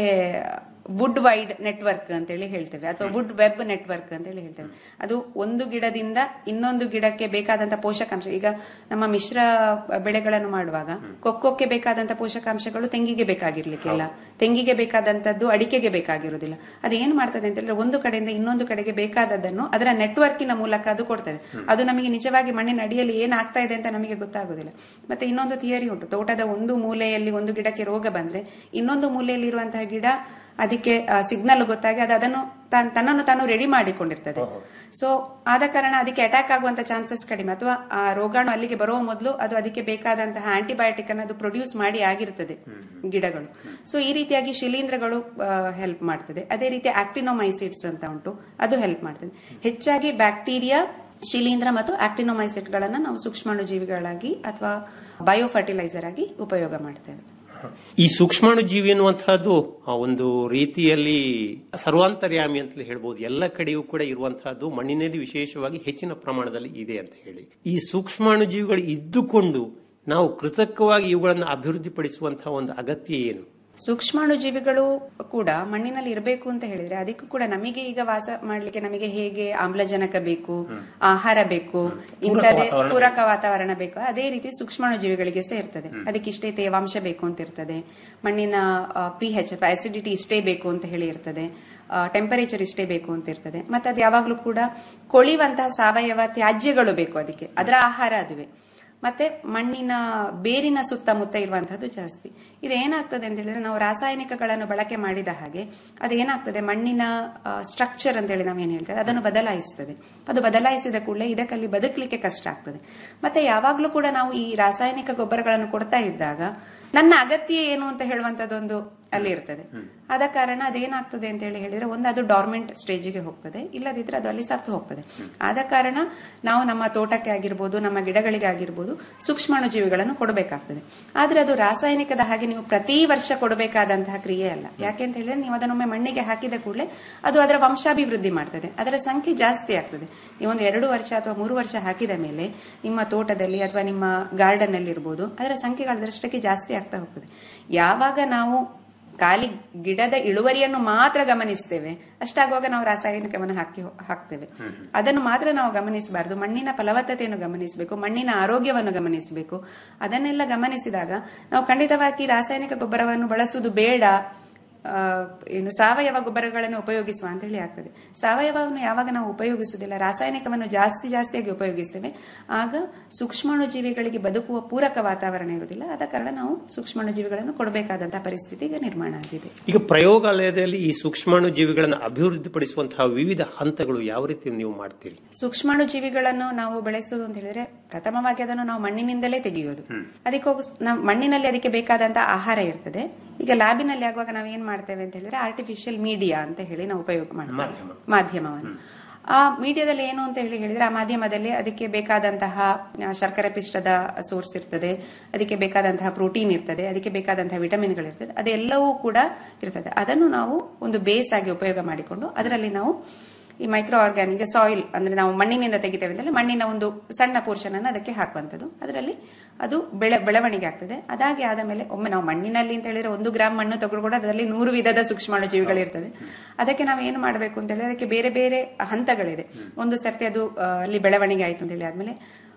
ವುಡ್ ವೈಡ್ ನೆಟ್ವರ್ಕ್ ಅಂತೇಳಿ ಹೇಳ್ತೇವೆ ಅಥವಾ ವುಡ್ ವೆಬ್ ನೆಟ್ವರ್ಕ್ ಅಂತೇಳಿ ಹೇಳ್ತೇವೆ ಅದು ಒಂದು ಗಿಡದಿಂದ ಇನ್ನೊಂದು ಗಿಡಕ್ಕೆ ಬೇಕಾದಂತ ಪೋಷಕಾಂಶ ಈಗ ನಮ್ಮ ಮಿಶ್ರ ಬೆಳೆಗಳನ್ನು ಮಾಡುವಾಗ ಕೊಕ್ಕೋಕ್ಕೆ ಬೇಕಾದಂತ ಪೋಷಕಾಂಶಗಳು ತೆಂಗಿಗೆ ಬೇಕಾಗಿರ್ಲಿಕ್ಕಿಲ್ಲ ತೆಂಗಿಗೆ ಬೇಕಾದಂತದ್ದು ಅಡಿಕೆಗೆ ಬೇಕಾಗಿರುವುದಿಲ್ಲ ಅದು ಏನ್ ಮಾಡ್ತದೆ ಅಂತ ಹೇಳಿದ್ರೆ ಒಂದು ಕಡೆಯಿಂದ ಇನ್ನೊಂದು ಕಡೆಗೆ ಬೇಕಾದದ್ದನ್ನು ಅದರ ನೆಟ್ವರ್ಕಿನ ಮೂಲಕ ಅದು ಕೊಡ್ತದೆ ಅದು ನಮಗೆ ನಿಜವಾಗಿ ಮಣ್ಣಿನ ಅಡಿಯಲ್ಲಿ ಏನಾಗ್ತಾ ಇದೆ ಅಂತ ನಮಗೆ ಗೊತ್ತಾಗುದಿಲ್ಲ ಮತ್ತೆ ಇನ್ನೊಂದು ಥಿಯರಿ ಉಂಟು ತೋಟದ ಒಂದು ಮೂಲೆಯಲ್ಲಿ ಒಂದು ಗಿಡಕ್ಕೆ ರೋಗ ಬಂದ್ರೆ ಇನ್ನೊಂದು ಮೂಲೆಯಲ್ಲಿ ಇರುವಂತಹ ಗಿಡ ಅದಕ್ಕೆ ಸಿಗ್ನಲ್ ಗೊತ್ತಾಗಿ ಅದು ಅದನ್ನು ತಾನ್- ತನ್ನನ್ನು ತಾನು ರೆಡಿ ಮಾಡಿಕೊಂಡಿರ್ತದೆ ಸೊ ಆದ ಕಾರಣ ಅದಕ್ಕೆ ಅಟ್ಯಾಕ್ ಆಗುವಂತ ಚಾನ್ಸಸ್ ಕಡಿಮೆ ಅಥವಾ ಆ ರೋಗಾಣು ಅಲ್ಲಿಗೆ ಬರುವ ಮೊದಲು ಅದು ಅದಕ್ಕೆ ಬೇಕಾದಂತಹ ಆಂಟಿಬಯೋಟಿಕ್ ಅನ್ನು ಅದು ಪ್ರೊಡ್ಯೂಸ್ ಮಾಡಿ ಆಗಿರ್ತದೆ ಗಿಡಗಳು ಸೊ ಈ ರೀತಿಯಾಗಿ ಶಿಲೀಂಧ್ರಗಳು ಹೆಲ್ಪ್ ಮಾಡ್ತದೆ ಅದೇ ರೀತಿ ಆಕ್ಟಿನೋಮೈಸಿಡ್ಸ್ ಅಂತ ಉಂಟು ಅದು ಹೆಲ್ಪ್ ಮಾಡ್ತದೆ ಹೆಚ್ಚಾಗಿ ಬ್ಯಾಕ್ಟೀರಿಯಾ ಶಿಲೀಂಧ್ರ ಮತ್ತು ಆಕ್ಟಿನೋಮೈಸಿಡ್ ಗಳನ್ನ ನಾವು ಸೂಕ್ಷ್ಮಾಣು ಜೀವಿಗಳಾಗಿ ಅಥವಾ ಬಯೋ ಫರ್ಟಿಲೈಸರ್ ಆಗಿ ಉಪಯೋಗ ಮಾಡ್ತೇವೆ ಈ ಸೂಕ್ಷ್ಮಾಣು ಜೀವಿ ಎನ್ನುವಂತಹದ್ದು ಆ ಒಂದು ರೀತಿಯಲ್ಲಿ ಸರ್ವಾಂತರ್ಯಾಮಿ ಅಂತಲೇ ಹೇಳ್ಬೋದು ಎಲ್ಲ ಕಡೆಯೂ ಕೂಡ ಇರುವಂತಹದ್ದು ಮಣ್ಣಿನಲ್ಲಿ ವಿಶೇಷವಾಗಿ ಹೆಚ್ಚಿನ ಪ್ರಮಾಣದಲ್ಲಿ ಇದೆ ಅಂತ ಹೇಳಿ ಈ ಸೂಕ್ಷ್ಮಾಣು ಜೀವಿಗಳು ಇದ್ದುಕೊಂಡು ನಾವು ಕೃತಕವಾಗಿ ಇವುಗಳನ್ನು ಅಭಿವೃದ್ಧಿಪಡಿಸುವಂತಹ ಒಂದು ಅಗತ್ಯ ಏನು ಸೂಕ್ಷ್ಮಾಣು ಜೀವಿಗಳು ಕೂಡ ಮಣ್ಣಿನಲ್ಲಿ ಇರಬೇಕು ಅಂತ ಹೇಳಿದ್ರೆ ಅದಕ್ಕೂ ಕೂಡ ನಮಗೆ ಈಗ ವಾಸ ಮಾಡ್ಲಿಕ್ಕೆ ನಮಗೆ ಹೇಗೆ ಆಮ್ಲಜನಕ ಬೇಕು ಆಹಾರ ಬೇಕು ಇಂಥದೇ ಪೂರಕ ವಾತಾವರಣ ಬೇಕು ಅದೇ ರೀತಿ ಸೂಕ್ಷ್ಮಾಣು ಜೀವಿಗಳಿಗೆ ಸಹ ಇರ್ತದೆ ಅದಕ್ಕೆ ಇಷ್ಟೇ ತೇವಾಂಶ ಬೇಕು ಅಂತ ಇರ್ತದೆ ಮಣ್ಣಿನ ಪಿ ಹೆಚ್ ಅಥವಾ ಅಸಿಡಿಟಿ ಇಷ್ಟೇ ಬೇಕು ಅಂತ ಹೇಳಿ ಇರ್ತದೆ ಟೆಂಪರೇಚರ್ ಇಷ್ಟೇ ಬೇಕು ಅಂತ ಇರ್ತದೆ ಮತ್ತೆ ಅದು ಯಾವಾಗ್ಲೂ ಕೂಡ ಕೊಳಿಯುವಂತಹ ಸಾವಯವ ತ್ಯಾಜ್ಯಗಳು ಬೇಕು ಅದಕ್ಕೆ ಅದರ ಆಹಾರ ಅದುವೆ ಮತ್ತೆ ಮಣ್ಣಿನ ಬೇರಿನ ಸುತ್ತಮುತ್ತ ಇರುವಂತಹದ್ದು ಜಾಸ್ತಿ ಇದು ಏನಾಗ್ತದೆ ಅಂತ ಹೇಳಿದ್ರೆ ನಾವು ರಾಸಾಯನಿಕಗಳನ್ನು ಬಳಕೆ ಮಾಡಿದ ಹಾಗೆ ಅದು ಏನಾಗ್ತದೆ ಮಣ್ಣಿನ ಸ್ಟ್ರಕ್ಚರ್ ಅಂತ ಹೇಳಿ ನಾವೇನು ಹೇಳ್ತೇವೆ ಅದನ್ನು ಬದಲಾಯಿಸ್ತದೆ ಅದು ಬದಲಾಯಿಸಿದ ಕೂಡಲೇ ಇದಕ್ಕಲ್ಲಿ ಬದುಕಲಿಕ್ಕೆ ಕಷ್ಟ ಆಗ್ತದೆ ಮತ್ತೆ ಯಾವಾಗ್ಲೂ ಕೂಡ ನಾವು ಈ ರಾಸಾಯನಿಕ ಗೊಬ್ಬರಗಳನ್ನು ಕೊಡ್ತಾ ಇದ್ದಾಗ ನನ್ನ ಅಗತ್ಯ ಏನು ಅಂತ ಹೇಳುವಂತದ್ದೊಂದು ಅಲ್ಲಿ ಇರ್ತದೆ ಆದ ಕಾರಣ ಅದೇನಾಗ್ತದೆ ಅಂತ ಹೇಳಿ ಹೇಳಿದ್ರೆ ಒಂದು ಅದು ಡಾರ್ಮೆಂಟ್ ಸ್ಟೇಜಿಗೆ ಹೋಗ್ತದೆ ಇಲ್ಲದಿದ್ರೆ ಅದು ಅಲ್ಲಿ ಸತ್ತು ಹೋಗ್ತದೆ ಆದ ಕಾರಣ ನಾವು ನಮ್ಮ ತೋಟಕ್ಕೆ ಆಗಿರ್ಬೋದು ನಮ್ಮ ಗಿಡಗಳಿಗೆ ಆಗಿರ್ಬೋದು ಸೂಕ್ಷ್ಮಾಣು ಜೀವಿಗಳನ್ನು ಕೊಡಬೇಕಾಗ್ತದೆ ಆದ್ರೆ ಅದು ರಾಸಾಯನಿಕದ ಹಾಗೆ ನೀವು ಪ್ರತಿ ವರ್ಷ ಕೊಡಬೇಕಾದಂತಹ ಕ್ರಿಯೆ ಅಲ್ಲ ಯಾಕೆ ಅಂತ ಹೇಳಿದ್ರೆ ನೀವು ಅದನ್ನೊಮ್ಮೆ ಮಣ್ಣಿಗೆ ಹಾಕಿದ ಕೂಡಲೇ ಅದು ಅದರ ವಂಶಾಭಿವೃದ್ಧಿ ಮಾಡ್ತದೆ ಅದರ ಸಂಖ್ಯೆ ಜಾಸ್ತಿ ಆಗ್ತದೆ ನೀವೊಂದು ಎರಡು ವರ್ಷ ಅಥವಾ ಮೂರು ವರ್ಷ ಹಾಕಿದ ಮೇಲೆ ನಿಮ್ಮ ತೋಟದಲ್ಲಿ ಅಥವಾ ನಿಮ್ಮ ಗಾರ್ಡನ್ ಅಲ್ಲಿ ಇರ್ಬೋದು ಅದರ ಸಂಖ್ಯೆಗಳದರಷ್ಟಕ್ಕೆ ಜಾಸ್ತಿ ಆಗ್ತಾ ಹೋಗ್ತದೆ ಯಾವಾಗ ನಾವು ಖಾಲಿ ಗಿಡದ ಇಳುವರಿಯನ್ನು ಮಾತ್ರ ಗಮನಿಸ್ತೇವೆ ಅಷ್ಟಾಗುವಾಗ ನಾವು ರಾಸಾಯನಿಕವನ್ನು ಹಾಕಿ ಹಾಕ್ತೇವೆ ಅದನ್ನು ಮಾತ್ರ ನಾವು ಗಮನಿಸಬಾರದು ಮಣ್ಣಿನ ಫಲವತ್ತತೆಯನ್ನು ಗಮನಿಸಬೇಕು ಮಣ್ಣಿನ ಆರೋಗ್ಯವನ್ನು ಗಮನಿಸಬೇಕು ಅದನ್ನೆಲ್ಲ ಗಮನಿಸಿದಾಗ ನಾವು ಖಂಡಿತವಾಗಿ ರಾಸಾಯನಿಕ ಗೊಬ್ಬರವನ್ನು ಬಳಸುವುದು ಬೇಡ ಆ, ಏನು ಸಾವಯವ ಗೊಬ್ಬರಗಳನ್ನು ಉಪಯೋಗಿಸುವ ಅಂತ ಹೇಳಿ ಆಗ್ತದೆ ಸಾವಯವವನ್ನು ಯಾವಾಗ ನಾವು ಉಪಯೋಗಿಸುವುದಿಲ್ಲ ರಾಸಾಯನಿಕವನ್ನು ಜಾಸ್ತಿ ಜಾಸ್ತಿಯಾಗಿ ಉಪಯೋಗಿಸ್ತೇವೆ ಆಗ ಸೂಕ್ಷ್ಮಾಣು ಜೀವಿಗಳಿಗೆ ಬದುಕುವ ಪೂರಕ ವಾತಾವರಣ ಇರುವುದಿಲ್ಲ ಆದ ಕಾರಣ ನಾವು ಸೂಕ್ಷ್ಮಾಣು ಜೀವಿಗಳನ್ನು ಕೊಡಬೇಕಾದಂತಹ ಪರಿಸ್ಥಿತಿ ಈಗ ನಿರ್ಮಾಣ ಆಗಿದೆ ಈಗ ಪ್ರಯೋಗಾಲಯದಲ್ಲಿ ಈ ಸೂಕ್ಷ್ಮಾಣು ಜೀವಿಗಳನ್ನು ಅಭಿವೃದ್ಧಿಪಡಿಸುವಂತಹ ವಿವಿಧ ಹಂತಗಳು ಯಾವ ರೀತಿ ನೀವು ಮಾಡ್ತೀರಿ ಸೂಕ್ಷ್ಮಾಣು ಜೀವಿಗಳನ್ನು ನಾವು ಬೆಳೆಸುವುದು ಅಂತ ಹೇಳಿದ್ರೆ ಪ್ರಥಮವಾಗಿ ಅದನ್ನು ನಾವು ಮಣ್ಣಿನಿಂದಲೇ ತೆಗೆಯುವುದು ಅದಕ್ಕೆ ಹೋಗಿ ನಾವು ಮಣ್ಣಿನಲ್ಲಿ ಅದಕ್ಕೆ ಬೇಕಾದಂತಹ ಆಹಾರ ಇರ್ತದೆ ಈಗ ಲ್ಯಾಬಿನಲ್ಲಿ ಆಗುವಾಗ ನಾವು ಏನ್ ಮಾಡ್ತೇವೆ ಅಂತ ಹೇಳಿದ್ರೆ ಆರ್ಟಿಫಿಷಿಯಲ್ ಮೀಡಿಯಾ ಅಂತ ಹೇಳಿ ನಾವು ಉಪಯೋಗ ಮಾಡ್ತೇವೆ ಮಾಧ್ಯಮವನ್ನು ಆ ಮೀಡಿಯಾದಲ್ಲಿ ಏನು ಅಂತ ಹೇಳಿ ಹೇಳಿದ್ರೆ ಆ ಮಾಧ್ಯಮದಲ್ಲಿ ಅದಕ್ಕೆ ಬೇಕಾದಂತಹ ಆ, ಶರ್ಕರೆ ಪಿಷ್ಟದ ಸೋರ್ಸ್ ಇರ್ತದೆ ಅದಕ್ಕೆ ಬೇಕಾದಂತಹ ಪ್ರೋಟೀನ್ ಇರ್ತದೆ ಅದಕ್ಕೆ ಬೇಕಾದಂತಹ ವಿಟಮಿನ್ಗಳಿರ್ತದೆ ಅದೆಲ್ಲವೂ ಕೂಡ ಇರ್ತದೆ ಅದನ್ನು ನಾವು ಒಂದು ಬೇಸ್ ಆಗಿ ಉಪಯೋಗ ಮಾಡಿಕೊಂಡು ಅದರಲ್ಲಿ ನಾವು ಈ ಮೈಕ್ರೋ ಆರ್ಗ್ಯಾನಿಕ್ ಸಾಯಿಲ್ ಅಂದ್ರೆ ನಾವು ಮಣ್ಣಿನಿಂದ ತೆಗಿತೇವೆ ಅಂದ್ರೆ ಮಣ್ಣಿನ ಒಂದು ಸಣ್ಣ ಪೋರ್ಷನ್ ಅನ್ನು ಅದಕ್ಕೆ ಹಾಕುವಂಥದ್ದು ಅದರಲ್ಲಿ ಅದು ಬೆಳೆ ಬೆಳವಣಿಗೆ ಆಗ್ತದೆ ಅದಾಗಿ ಆದ ಮೇಲೆ ಒಮ್ಮೆ ನಾವು ಮಣ್ಣಿನಲ್ಲಿ ಅಂತ ಹೇಳಿದ್ರೆ ಒಂದು ಗ್ರಾಮ್ ಮಣ್ಣು ತಗೊಂಡು ಕೂಡ ಅದರಲ್ಲಿ ನೂರು ವಿಧದ ಸೂಕ್ಷ್ಮಾಣು ಜೀವಿಗಳಿರ್ತದೆ ಅದಕ್ಕೆ ನಾವು ಏನು ಮಾಡಬೇಕು ಅಂತ ಹೇಳಿದ್ರೆ ಅದಕ್ಕೆ ಬೇರೆ ಬೇರೆ ಹಂತಗಳಿದೆ ಒಂದು ಸರ್ತಿ ಅದು ಆ, ಅಲ್ಲಿ ಬೆಳವಣಿಗೆ ಆಯ್ತು ಅಂತ ಹೇಳಿ ಆದ್ಮೇಲೆ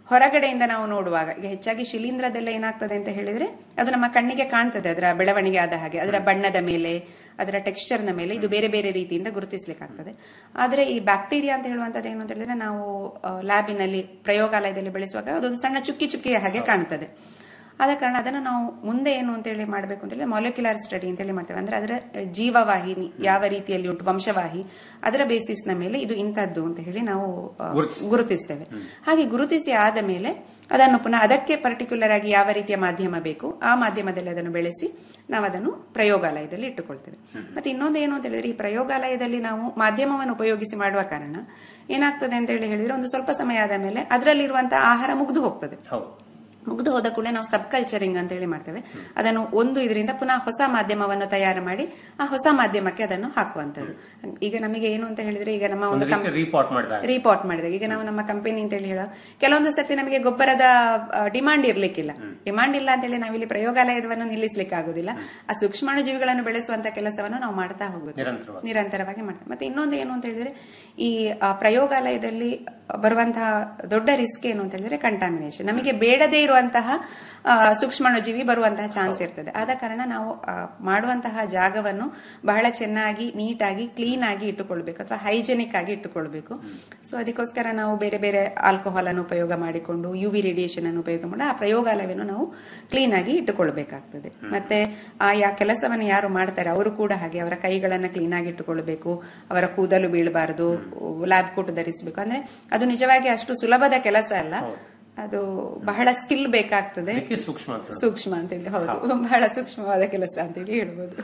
ಹೊರಗಡೆಯಿಂದ ನಾವು ನೋಡುವಾಗ ಈಗ ಹೆಚ್ಚಾಗಿ ಶಿಲೀಂಧ್ರದೆಲ್ಲ ಏನಾಗ್ತದೆ ಅಂತ ಹೇಳಿದ್ರೆ ಅದು ನಮ್ಮ ಕಣ್ಣಿಗೆ ಕಾಣ್ತದೆ ಅದರ ಬೆಳವಣಿಗೆ ಆದ ಹಾಗೆ ಅದರ ಬಣ್ಣದ ಮೇಲೆ ಅದರ ಟೆಕ್ಸ್ಚರ್ನ ಮೇಲೆ ಇದು ಬೇರೆ ಬೇರೆ ರೀತಿಯಿಂದ ಗುರುತಿಸ್ಲಿಕ್ಕಾಗ್ತದೆ ಆದರೆ ಈ ಬ್ಯಾಕ್ಟೀರಿಯಾ ಅಂತ ಹೇಳುವಂಥದ್ದು ಏನು ಅಂತ ಹೇಳಿದ್ರೆ ನಾವು ಲ್ಯಾಬಿನಲ್ಲಿ ಪ್ರಯೋಗಾಲಯದಲ್ಲಿ ಬೆಳೆಸುವಾಗ ಅದೊಂದು ಸಣ್ಣ ಚುಕ್ಕಿ ಚುಕ್ಕಿಯ ಹಾಗೆ ಕಾಣ್ತದೆ ಆದ ಕಾರಣ ಅದನ್ನು ನಾವು ಮುಂದೆ ಏನು ಅಂತ ಹೇಳಿ ಮಾಡಬೇಕು ಅಂತ ಹೇಳಿ ಮಾಲಿಕ್ಯುಲರ್ ಸ್ಟಡಿ ಅಂತ ಹೇಳಿ ಮಾಡ್ತೇವೆ ಅಂದ್ರೆ ಅದರ ಜೀವವಾಹಿನಿ ಯಾವ ರೀತಿಯಲ್ಲಿ ಉಂಟು ವಂಶವಾಹಿ ಅದರ ಬೇಸಿಸ್ನ ಮೇಲೆ ಇದು ಇಂಥದ್ದು ಅಂತ ಹೇಳಿ ನಾವು ಆ, ಗುರುತಿಸ್ತೇವೆ ಹಾಗೆ ಗುರುತಿಸಿ ಆದ ಮೇಲೆ ಅದನ್ನು ಪುನಃ ಅದಕ್ಕೆ ಪರ್ಟಿಕ್ಯುಲರ್ ಆಗಿ ಯಾವ ರೀತಿಯ ಮಾಧ್ಯಮ ಬೇಕು ಆ ಮಾಧ್ಯಮದಲ್ಲಿ ಅದನ್ನು ಬೆಳೆಸಿ ನಾವು ಅದನ್ನು ಪ್ರಯೋಗಾಲಯದಲ್ಲಿ ಇಟ್ಟುಕೊಳ್ತೇವೆ ಮತ್ತೆ ಇನ್ನೊಂದು ಏನು ಅಂತ ಹೇಳಿದ್ರೆ ಈ ಪ್ರಯೋಗಾಲಯದಲ್ಲಿ ನಾವು ಮಾಧ್ಯಮವನ್ನು ಉಪಯೋಗಿಸಿ ಮಾಡುವ ಕಾರಣ ಏನಾಗ್ತದೆ ಅಂತ ಹೇಳಿ ಹೇಳಿದ್ರೆ ಒಂದು ಸ್ವಲ್ಪ ಸಮಯ ಆದ ಮೇಲೆ ಅದರಲ್ಲಿರುವಂತಹ ಆಹಾರ ಮುಗ್ದು ಹೋಗ್ತದೆ ಹೌದು ಮುಗ್ದು ಹೋದ ಕೂಡಲೇ ನಾವು ಸಬ್ ಕಲ್ಚರಿಂಗ್ ಅಂತ ಹೇಳಿ ಮಾಡ್ತೇವೆ ಅದನ್ನು ಒಂದು ಇದರಿಂದ ಪುನಃ ಹೊಸ ಮಾಧ್ಯಮವನ್ನು ತಯಾರು ಮಾಡಿ ಆ ಹೊಸ ಮಾಧ್ಯಮಕ್ಕೆ ಅದನ್ನು ಹಾಕುವಂತದ್ದು ಈಗ ನಮಗೆ ಏನು ಅಂತ ಹೇಳಿದ್ರೆ ಈಗ ನಮ್ಮ ಒಂದು ಒಂದು ರೀತಿ ರಿಪೋರ್ಟ್ ಮಾಡಿದಾಗ ರಿಪೋರ್ಟ್ ಮಾಡಿದಾಗ ಈಗ ನಾವು ನಮ್ಮ ಕಂಪನಿ ಅಂತ ಹೇಳಿ ಹೇಳೋ ಕೆಲವೊಂದು ಸತಿ ನಮಗೆ ಗೊಬ್ಬರದ ಡಿಮಾಂಡ್ ಇರ್ಲಿಕ್ಕಿಲ್ಲ ಡಿಮಾಂಡ್ ಇಲ್ಲ ಅಂತ ಹೇಳಿ ನಾವಿಲ್ಲಿ ಪ್ರಯೋಗಾಲಯವನ್ನು ನಿಲ್ಲಿಸ್ಲಿಕ್ಕೆ ಆಗುದಿಲ್ಲ ಆ ಸೂಕ್ಷ್ಮಾಣು ಜೀವಿಗಳನ್ನು ಬೆಳೆಸುವಂತ ಕೆಲಸವನ್ನು ನಾವು ಮಾಡ್ತಾ ಹೋಗ್ಬೇಕು ನಿರಂತರವಾಗಿ. ನಿರಂತರವಾಗಿ ಮಾಡ್ತೇವೆ ಮತ್ತೆ ಇನ್ನೊಂದು ಏನು ಅಂತ ಹೇಳಿದ್ರೆ ಈ ಆ, ಪ್ರಯೋಗಾಲಯದಲ್ಲಿ ಬರುವಂತಹ ದೊಡ್ಡ ರಿಸ್ಕ್ ಏನು ಅಂತ ಹೇಳಿದ್ರೆ ಕಂಟಾಮಿನೇಷನ್ ನಮಗೆ ಬೇಡದೇ ಇರುವಂತಹ ಆ, ಸೂಕ್ಷ್ಮಾಣುಜೀವಿ ಬರುವಂತಹ ಚಾನ್ಸ್ ಇರ್ತದೆ ಆದ ಕಾರಣ ನಾವು ಆ, ಮಾಡುವಂತಹ ಜಾಗವನ್ನು ಬಹಳ ಚೆನ್ನಾಗಿ ನೀಟಾಗಿ ಕ್ಲೀನ್ ಆಗಿ ಇಟ್ಟುಕೊಳ್ಬೇಕು ಅಥವಾ ಹೈಜೆನಿಕ್ ಆಗಿ ಇಟ್ಟುಕೊಳ್ಬೇಕು ಸೊ ಅದಕ್ಕೋಸ್ಕರ ನಾವು ಬೇರೆ ಬೇರೆ ಆಲ್ಕೋಹಾಲ್ ಅನ್ನು ಉಪಯೋಗ ಮಾಡಿಕೊಂಡು ಯು ವಿ ರೇಡಿಯೇಷನ್ ಅನ್ನು ಉಪಯೋಗ ಮಾಡಿ ಆ ಪ್ರಯೋಗಾಲಯವನ್ನು ನಾವು ಕ್ಲೀನ್ ಆಗಿ ಇಟ್ಟುಕೊಳ್ಬೇಕಾಗ್ತದೆ ಮತ್ತೆ ಆ ಯಾ ಕೆಲಸವನ್ನು ಯಾರು ಮಾಡ್ತಾರೆ ಅವರು ಕೂಡ ಹಾಗೆ ಅವರ ಕೈಗಳನ್ನ ಕ್ಲೀನ್ ಆಗಿ ಇಟ್ಟುಕೊಳ್ಬೇಕು ಅವರ ಕೂದಲು ಬೀಳಬಾರದು ಲ್ಯಾಬ್ ಕೋಟ್ ಧರಿಸಬೇಕು ಅಂದ್ರೆ ಅದು ನಿಜವಾಗಿ ಅಷ್ಟು ಸುಲಭದ ಕೆಲಸ ಅಲ್ಲ ಅದು ಬಹಳ ಸ್ಕಿಲ್ ಬೇಕಾಗ್ತದೆ ಅದಕ್ಕೆ ಸೂಕ್ಷ್ಮ ಅಂತ ಹೇಳೋದು. ಸೂಕ್ಷ್ಮ ಅಂತೇಳಿ ಹೌದು ಬಹಳ ಸೂಕ್ಷ್ಮವಾದ ಕೆಲಸ ಅಂತೇಳಿ ಹೇಳ್ಬೋದು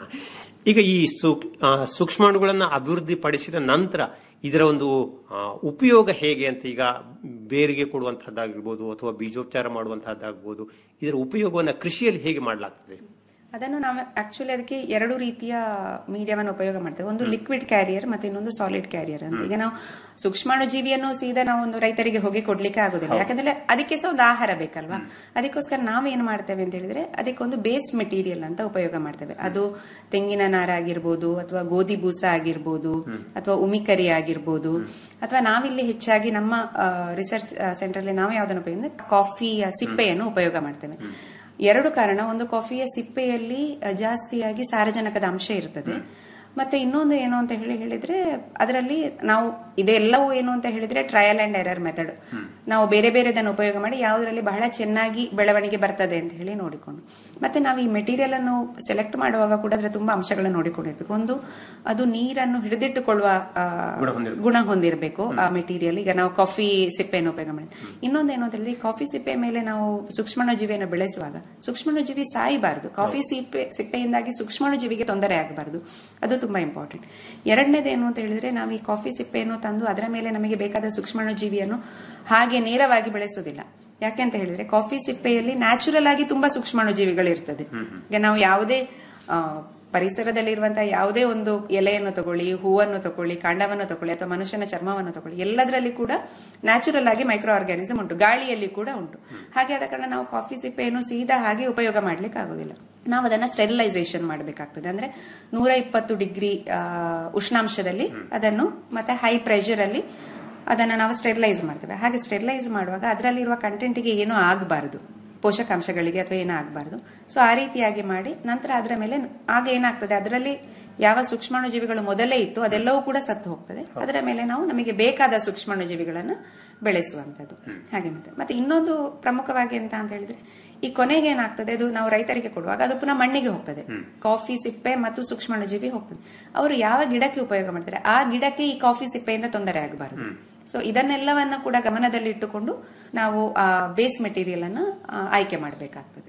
ಈಗ ಈ ಸೂಕ್- ಆ, ಸೂಕ್ಷ್ಮಾಣುಗಳನ್ನ ಅಭಿವೃದ್ಧಿ ಪಡಿಸಿದ ನಂತರ ಇದರ ಒಂದು ಆ, ಉಪಯೋಗ ಹೇಗೆ ಅಂತ ಈಗ ಬೇರಿಗೆ ಕೊಡುವಂತಹದ್ದಾಗಿರ್ಬೋದು ಅಥವಾ ಬೀಜೋಪಚಾರ ಮಾಡುವಂತಹದ್ದಾಗ್ಬೋದು ಇದರ ಉಪಯೋಗವನ್ನ ಕೃಷಿಯಲ್ಲಿ ಹೇಗೆ ಮಾಡಲಾಗ್ತದೆ ಅದನ್ನು ನಾವು ಆಕ್ಚುಲಿ ಅದಕ್ಕೆ ಎರಡು ರೀತಿಯ ಮೀಡಿಯಾವನ್ನು ಉಪಯೋಗ ಮಾಡ್ತೇವೆ ಒಂದು ಲಿಕ್ವಿಡ್ ಕ್ಯಾರಿಯರ್ ಮತ್ತೆ ಇನ್ನೊಂದು ಸಾಲಿಡ್ ಕ್ಯಾರಿಯರ್ ಅಂತ ಈಗ ನಾವು ಸೂಕ್ಷ್ಮಾಣು ಜೀವಿಯನ್ನು ಸೀದಾ ನಾವು ಒಂದು ರೈತರಿಗೆ ಹೋಗಿ ಕೊಡ್ಲಿಕ್ಕೆ ಆಗುದಿಲ್ಲ ಯಾಕಂದ್ರೆ ಅದಕ್ಕೆ ಸಹ ಒಂದು ಆಹಾರ ಬೇಕಲ್ವಾ ಅದಕ್ಕೋಸ್ಕರ ನಾವು ಏನ್ ಮಾಡ್ತೇವೆ ಅಂತ ಹೇಳಿದ್ರೆ ಅದಕ್ಕೊಂದು ಬೇಸ್ ಮೆಟೀರಿಯಲ್ ಅಂತ ಉಪಯೋಗ ಮಾಡ್ತೇವೆ ಅದು ತೆಂಗಿನ ನಾರ ಆಗಿರ್ಬೋದು ಅಥವಾ ಗೋಧಿ ಬೂಸ ಆಗಿರ್ಬೋದು ಅಥವಾ ಉಮಿಕರಿ ಆಗಿರ್ಬೋದು ಅಥವಾ ನಾವಿಲ್ಲಿ ಹೆಚ್ಚಾಗಿ ನಮ್ಮ ರಿಸರ್ಚ್ ಸೆಂಟರ್ ಅಲ್ಲಿ ನಾವು ಯಾವ್ದನ್ನು ಉಪಯೋಗ ಕಾಫಿಯ ಸಿಪ್ಪೆಯನ್ನು ಉಪಯೋಗ ಮಾಡ್ತೇವೆ ಎರಡು ಕಾರಣ ಒಂದು ಕಾಫಿಯ ಸಿಪ್ಪೆಯಲ್ಲಿ ಅ, ಜಾಸ್ತಿಯಾಗಿ ಸಾರಜನಕದ ಅಂಶ ಇರ್ತದೆ ಮತ್ತೆ ಇನ್ನೊಂದು ಏನು ಅಂತ ಹೇಳಿ ಹೇಳಿದ್ರೆ ಅದರಲ್ಲಿ ನಾವು ಇದೆಲ್ಲವೂ ಏನು ಅಂತ ಹೇಳಿದ್ರೆ ಟ್ರಯಲ್ ಅಂಡ್ ಎರರ್ ಮೆಥಡ್ ನಾವು ಬೇರೆ ಬೇರೆದನ್ನು ಉಪಯೋಗ ಮಾಡಿ ಯಾವುದರಲ್ಲಿ ಬಹಳ ಚೆನ್ನಾಗಿ ಬೆಳವಣಿಗೆ ಬರ್ತದೆ ಅಂತ ಹೇಳಿ ನೋಡಿಕೊಂಡು ಮತ್ತೆ ನಾವು ಈ ಮೆಟೀರಿಯಲ್ ಅನ್ನು ಸೆಲೆಕ್ಟ್ ಮಾಡುವಾಗ ಕೂಡ ಅದರ ತುಂಬಾ ಅಂಶಗಳನ್ನು ನೋಡಿಕೊಂಡಿರ್ಬೇಕು ಒಂದು ಅದು ನೀರನ್ನು ಹಿಡಿದಿಟ್ಟುಕೊಳ್ಳುವ ಆ, ಗುಣ ಹೊಂದಿರ್ಬೇಕು. ಗುಣ ಹೊಂದಿರಬೇಕು ಆ ಮೆಟೀರಿಯಲ್ ಈಗ ನಾವು ಕಾಫಿ ಸಿಪ್ಪೆಯನ್ನು ಉಪಯೋಗ ಮಾಡಿ ಇನ್ನೊಂದು ಏನು ಅಂತ ಹೇಳಿದ್ರೆ ಈ ಕಾಫಿ ಸಿಪ್ಪೆ ಮೇಲೆ ನಾವು ಸೂಕ್ಷ್ಮಾಣುಜೀವಿಯನ್ನು ಬೆಳೆಸುವಾಗ ಸೂಕ್ಷ್ಮಾಣುಜೀವಿ ಸಾಯಬಾರದು ಕಾಫಿ ಸಿಪ್ಪೆ ಸಿಪ್ಪೆಯಿಂದಾಗಿ ಸೂಕ್ಷ್ಮಾಣುಜೀವಿಗೆ ತೊಂದರೆ ಆಗಬಾರದು ಅದು ತುಂಬಾ ಇಂಪಾರ್ಟೆಂಟ್ ಎರಡನೇದು ಏನು ಅಂತ ಹೇಳಿದ್ರೆ ನಾವು ಈ ಕಾಫಿ ಸಿಪ್ಪೆಯನ್ನು ತಂದು ಅದರ ಮೇಲೆ ನಮಗೆ ಬೇಕಾದ ಸೂಕ್ಷ್ಮಾಣುಜೀವಿಯನ್ನು ಹಾಗೆ ನೇರವಾಗಿ ಬೆಳೆಸುವುದಿಲ್ಲ ಯಾಕೆ ಅಂತ ಹೇಳಿದ್ರೆ ಕಾಫಿ ಸಿಪ್ಪೆಯಲ್ಲಿ ನ್ಯಾಚುರಲ್ ಆಗಿ ತುಂಬಾ ಸೂಕ್ಷ್ಮಾಣುಜೀವಿಗಳು ಇರ್ತದೆ ಈಗ ನಾವು ಯಾವುದೇ ಆ, ಪರಿಸರದಲ್ಲಿರುವಂತಹ ಯಾವುದೇ ಒಂದು ಎಲೆಯನ್ನು ತಗೊಳ್ಳಿ ಹೂವನ್ನು ತಗೊಳ್ಳಿ ಕಾಂಡವನ್ನು ತಗೊಳ್ಳಿ ಅಥವಾ ಮನುಷ್ಯನ ಚರ್ಮವನ್ನು ತಗೊಳ್ಳಿ ಎಲ್ಲದರಲ್ಲಿ ಕೂಡ ನ್ಯಾಚುರಲ್ ಆಗಿ ಮೈಕ್ರೋ ಆರ್ಗ್ಯಾನಿಸಮ್ ಉಂಟು ಗಾಳಿಯಲ್ಲಿ ಕೂಡ ಉಂಟು ಹಾಗೆ ಆದ ಕಾರಣ ನಾವು ಕಾಫಿ ಸಿಪ್ಪೆಯನ್ನು ಸೀದಾ ಹಾಗೆ ಉಪಯೋಗ ಮಾಡ್ಲಿಕ್ಕೆ ಆಗೋದಿಲ್ಲ ನಾವು ಅದನ್ನ ಸ್ಟೆರಿಲೈಸೇಷನ್ ಮಾಡಬೇಕಾಗ್ತದೆ ಅಂದ್ರೆ ನೂರ ಇಪ್ಪತ್ತು ಡಿಗ್ರಿ ಉಷ್ಣಾಂಶದಲ್ಲಿ ಅದನ್ನು ಮತ್ತೆ ಹೈ ಪ್ರೆಷರ್ ಅಲ್ಲಿ ಅದನ್ನ ನಾವು ಸ್ಟೆರಿಲೈಸ್ ಮಾಡ್ತೇವೆ ಹಾಗೆ ಸ್ಟೆರಿಲೈಸ್ ಮಾಡುವಾಗ ಅದರಲ್ಲಿರುವ ಕಂಟೆಂಟ್ಗೆ ಏನೂ ಆಗಬಾರದು ಪೋಷಕಾಂಶಗಳಿಗೆ ಅಥವಾ ಏನೂ ಆಗಬಾರದು ಸೊ ಆ ರೀತಿಯಾಗಿ ಮಾಡಿ ನಂತರ ಅದರ ಮೇಲೆ ಆಗ ಏನಾಗ್ತದೆ ಅದರಲ್ಲಿ ಯಾವ ಸೂಕ್ಷ್ಮಾಣುಜೀವಿಗಳು ಮೊದಲೇ ಇತ್ತು ಅದೆಲ್ಲವೂ ಕೂಡ ಸತ್ತು ಹೋಗ್ತದೆ ಅದರ ಮೇಲೆ ನಾವು ನಮಗೆ ಬೇಕಾದ ಸೂಕ್ಷ್ಮಾಣುಜೀವಿಗಳನ್ನು ಬೆಳೆಸುವಂತದ್ದು ಹಾಗೆ ಮತ್ತೆ ಮತ್ತೆ ಇನ್ನೊಂದು ಪ್ರಮುಖವಾಗಿ ಎಂತ ಅಂತ ಹೇಳಿದ್ರೆ ಈ ಕೊನೆಗೆ ಏನಾಗ್ತದೆ ಅದು ನಾವು ರೈತರಿಗೆ ಕೊಡುವಾಗ ಅದು ಪುನಃ ಮಣ್ಣಿಗೆ ಹೋಗ್ತದೆ ಕಾಫಿ ಸಿಪ್ಪೆ ಮತ್ತು ಸೂಕ್ಷ್ಮಾಣುಜೀವಿ ಹೋಗ್ತದೆ ಅವರು ಯಾವ ಗಿಡಕ್ಕೆ ಉಪಯೋಗ ಮಾಡ್ತಾರೆ ಆ ಗಿಡಕ್ಕೆ ಈ ಕಾಫಿ ಸಿಪ್ಪೆಯಿಂದ ತೊಂದರೆ ಆಗಬಾರದು ಸೊ ಇದನ್ನೆಲ್ಲವನ್ನ ಕೂಡ ಗಮನದಲ್ಲಿಟ್ಟುಕೊಂಡು ನಾವು ಆ ಬೇಸ್ ಮೆಟೀರಿಯಲ್ ಅನ್ನ ಆ, ಆಯ್ಕೆ ಮಾಡಬೇಕಾಗ್ತದೆ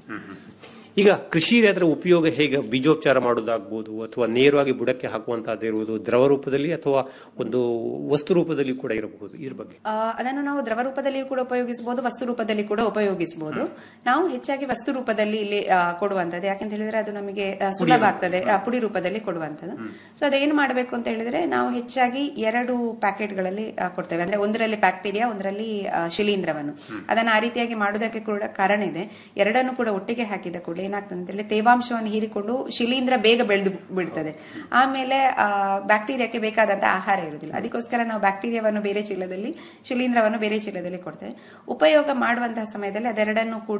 ಈಗ ಕೃಷಿಯಲ್ಲಿ ಅದರ ಉಪಯೋಗ ಹೇಗೆ ಬೀಜೋಪಚಾರ ಮಾಡೋದಾಗ್ಬೋದು ಅಥವಾ ನೇರವಾಗಿ ಬುಡಕ್ಕೆ ಹಾಕುವಂತಹದ್ದಿರುವುದು ದ್ರವ ರೂಪದಲ್ಲಿ ಅಥವಾ ಒಂದು ವಸ್ತು ರೂಪದಲ್ಲಿ ಕೂಡ ಇರಬಹುದು ಇದ್ರ ಬಗ್ಗೆ ಆ, ಅದನ್ನು ನಾವು ದ್ರವ ರೂಪದಲ್ಲಿಯೂ ಕೂಡ ಉಪಯೋಗಿಸಬಹುದು ವಸ್ತು ರೂಪದಲ್ಲಿ ಕೂಡ ಉಪಯೋಗಿಸಬಹುದು ನಾವು ಹೆಚ್ಚಾಗಿ ವಸ್ತು ರೂಪದಲ್ಲಿ ಇಲ್ಲಿ ಆ, ಕೊಡುವಂತದ್ದು ಯಾಕೆಂತ ಹೇಳಿದ್ರೆ ಅದು ನಮಗೆ ಆ, ಸುಲಭ ಆಗ್ತದೆ ಆ, ಪುಡಿ ರೂಪದಲ್ಲಿ ಕೊಡುವಂತದ್ದು ಸೊ ಅದೇನು ಮಾಡಬೇಕು ಅಂತ ಹೇಳಿದ್ರೆ ನಾವು ಹೆಚ್ಚಾಗಿ ಎರಡು ಪ್ಯಾಕೆಟ್ಗಳಲ್ಲಿ ಆ, ಕೊಡ್ತೇವೆ ಅಂದ್ರೆ ಒಂದರಲ್ಲಿ ಬ್ಯಾಕ್ಟೀರಿಯಾ ಒಂದರಲ್ಲಿ ಆ, ಶಿಲೀಂಧ್ರವನ್ನು ಅದನ್ನ ಆ ರೀತಿಯಾಗಿ ಮಾಡುವುದಕ್ಕೆ ಕೂಡ ಕಾರಣ ಇದೆ ಎರಡನ್ನು ಕೂಡ ಒಟ್ಟಿಗೆ ಹಾಕಿದ ಕೂಡಲೇ ಏನಾಗ್ತದೆ ಅಂತ ಹೇಳಿ ತೇವಾಂಶವನ್ನು ಹೀರಿಕೊಂಡು ಶಿಲೀಂಧ್ರ ಬೇಗ ಬೆಳೆದು ಬಿಡ್ತದೆ ಆಮೇಲೆ ಆ, ಬ್ಯಾಕ್ಟೀರಿಯಾಕ್ಕೆ ಬೇಕಾದಂತ ಆಹಾರ ಇರುವುದಿಲ್ಲ ಅದಕ್ಕೋಸ್ಕರ ನಾವು ಬ್ಯಾಕ್ಟೀರಿಯಾವನ್ನು ಬೇರೆ ಚೀಲದಲ್ಲಿ ಶಿಲೀಂಧ್ರವನ್ನು ಬೇರೆ ಚೀಲದಲ್ಲಿ ಕೊಡ್ತೇವೆ ಉಪಯೋಗ ಮಾಡುವಂತಹ ಸಮಯದಲ್ಲಿ ಅದೆರಡನ್ನು ಕೂಡ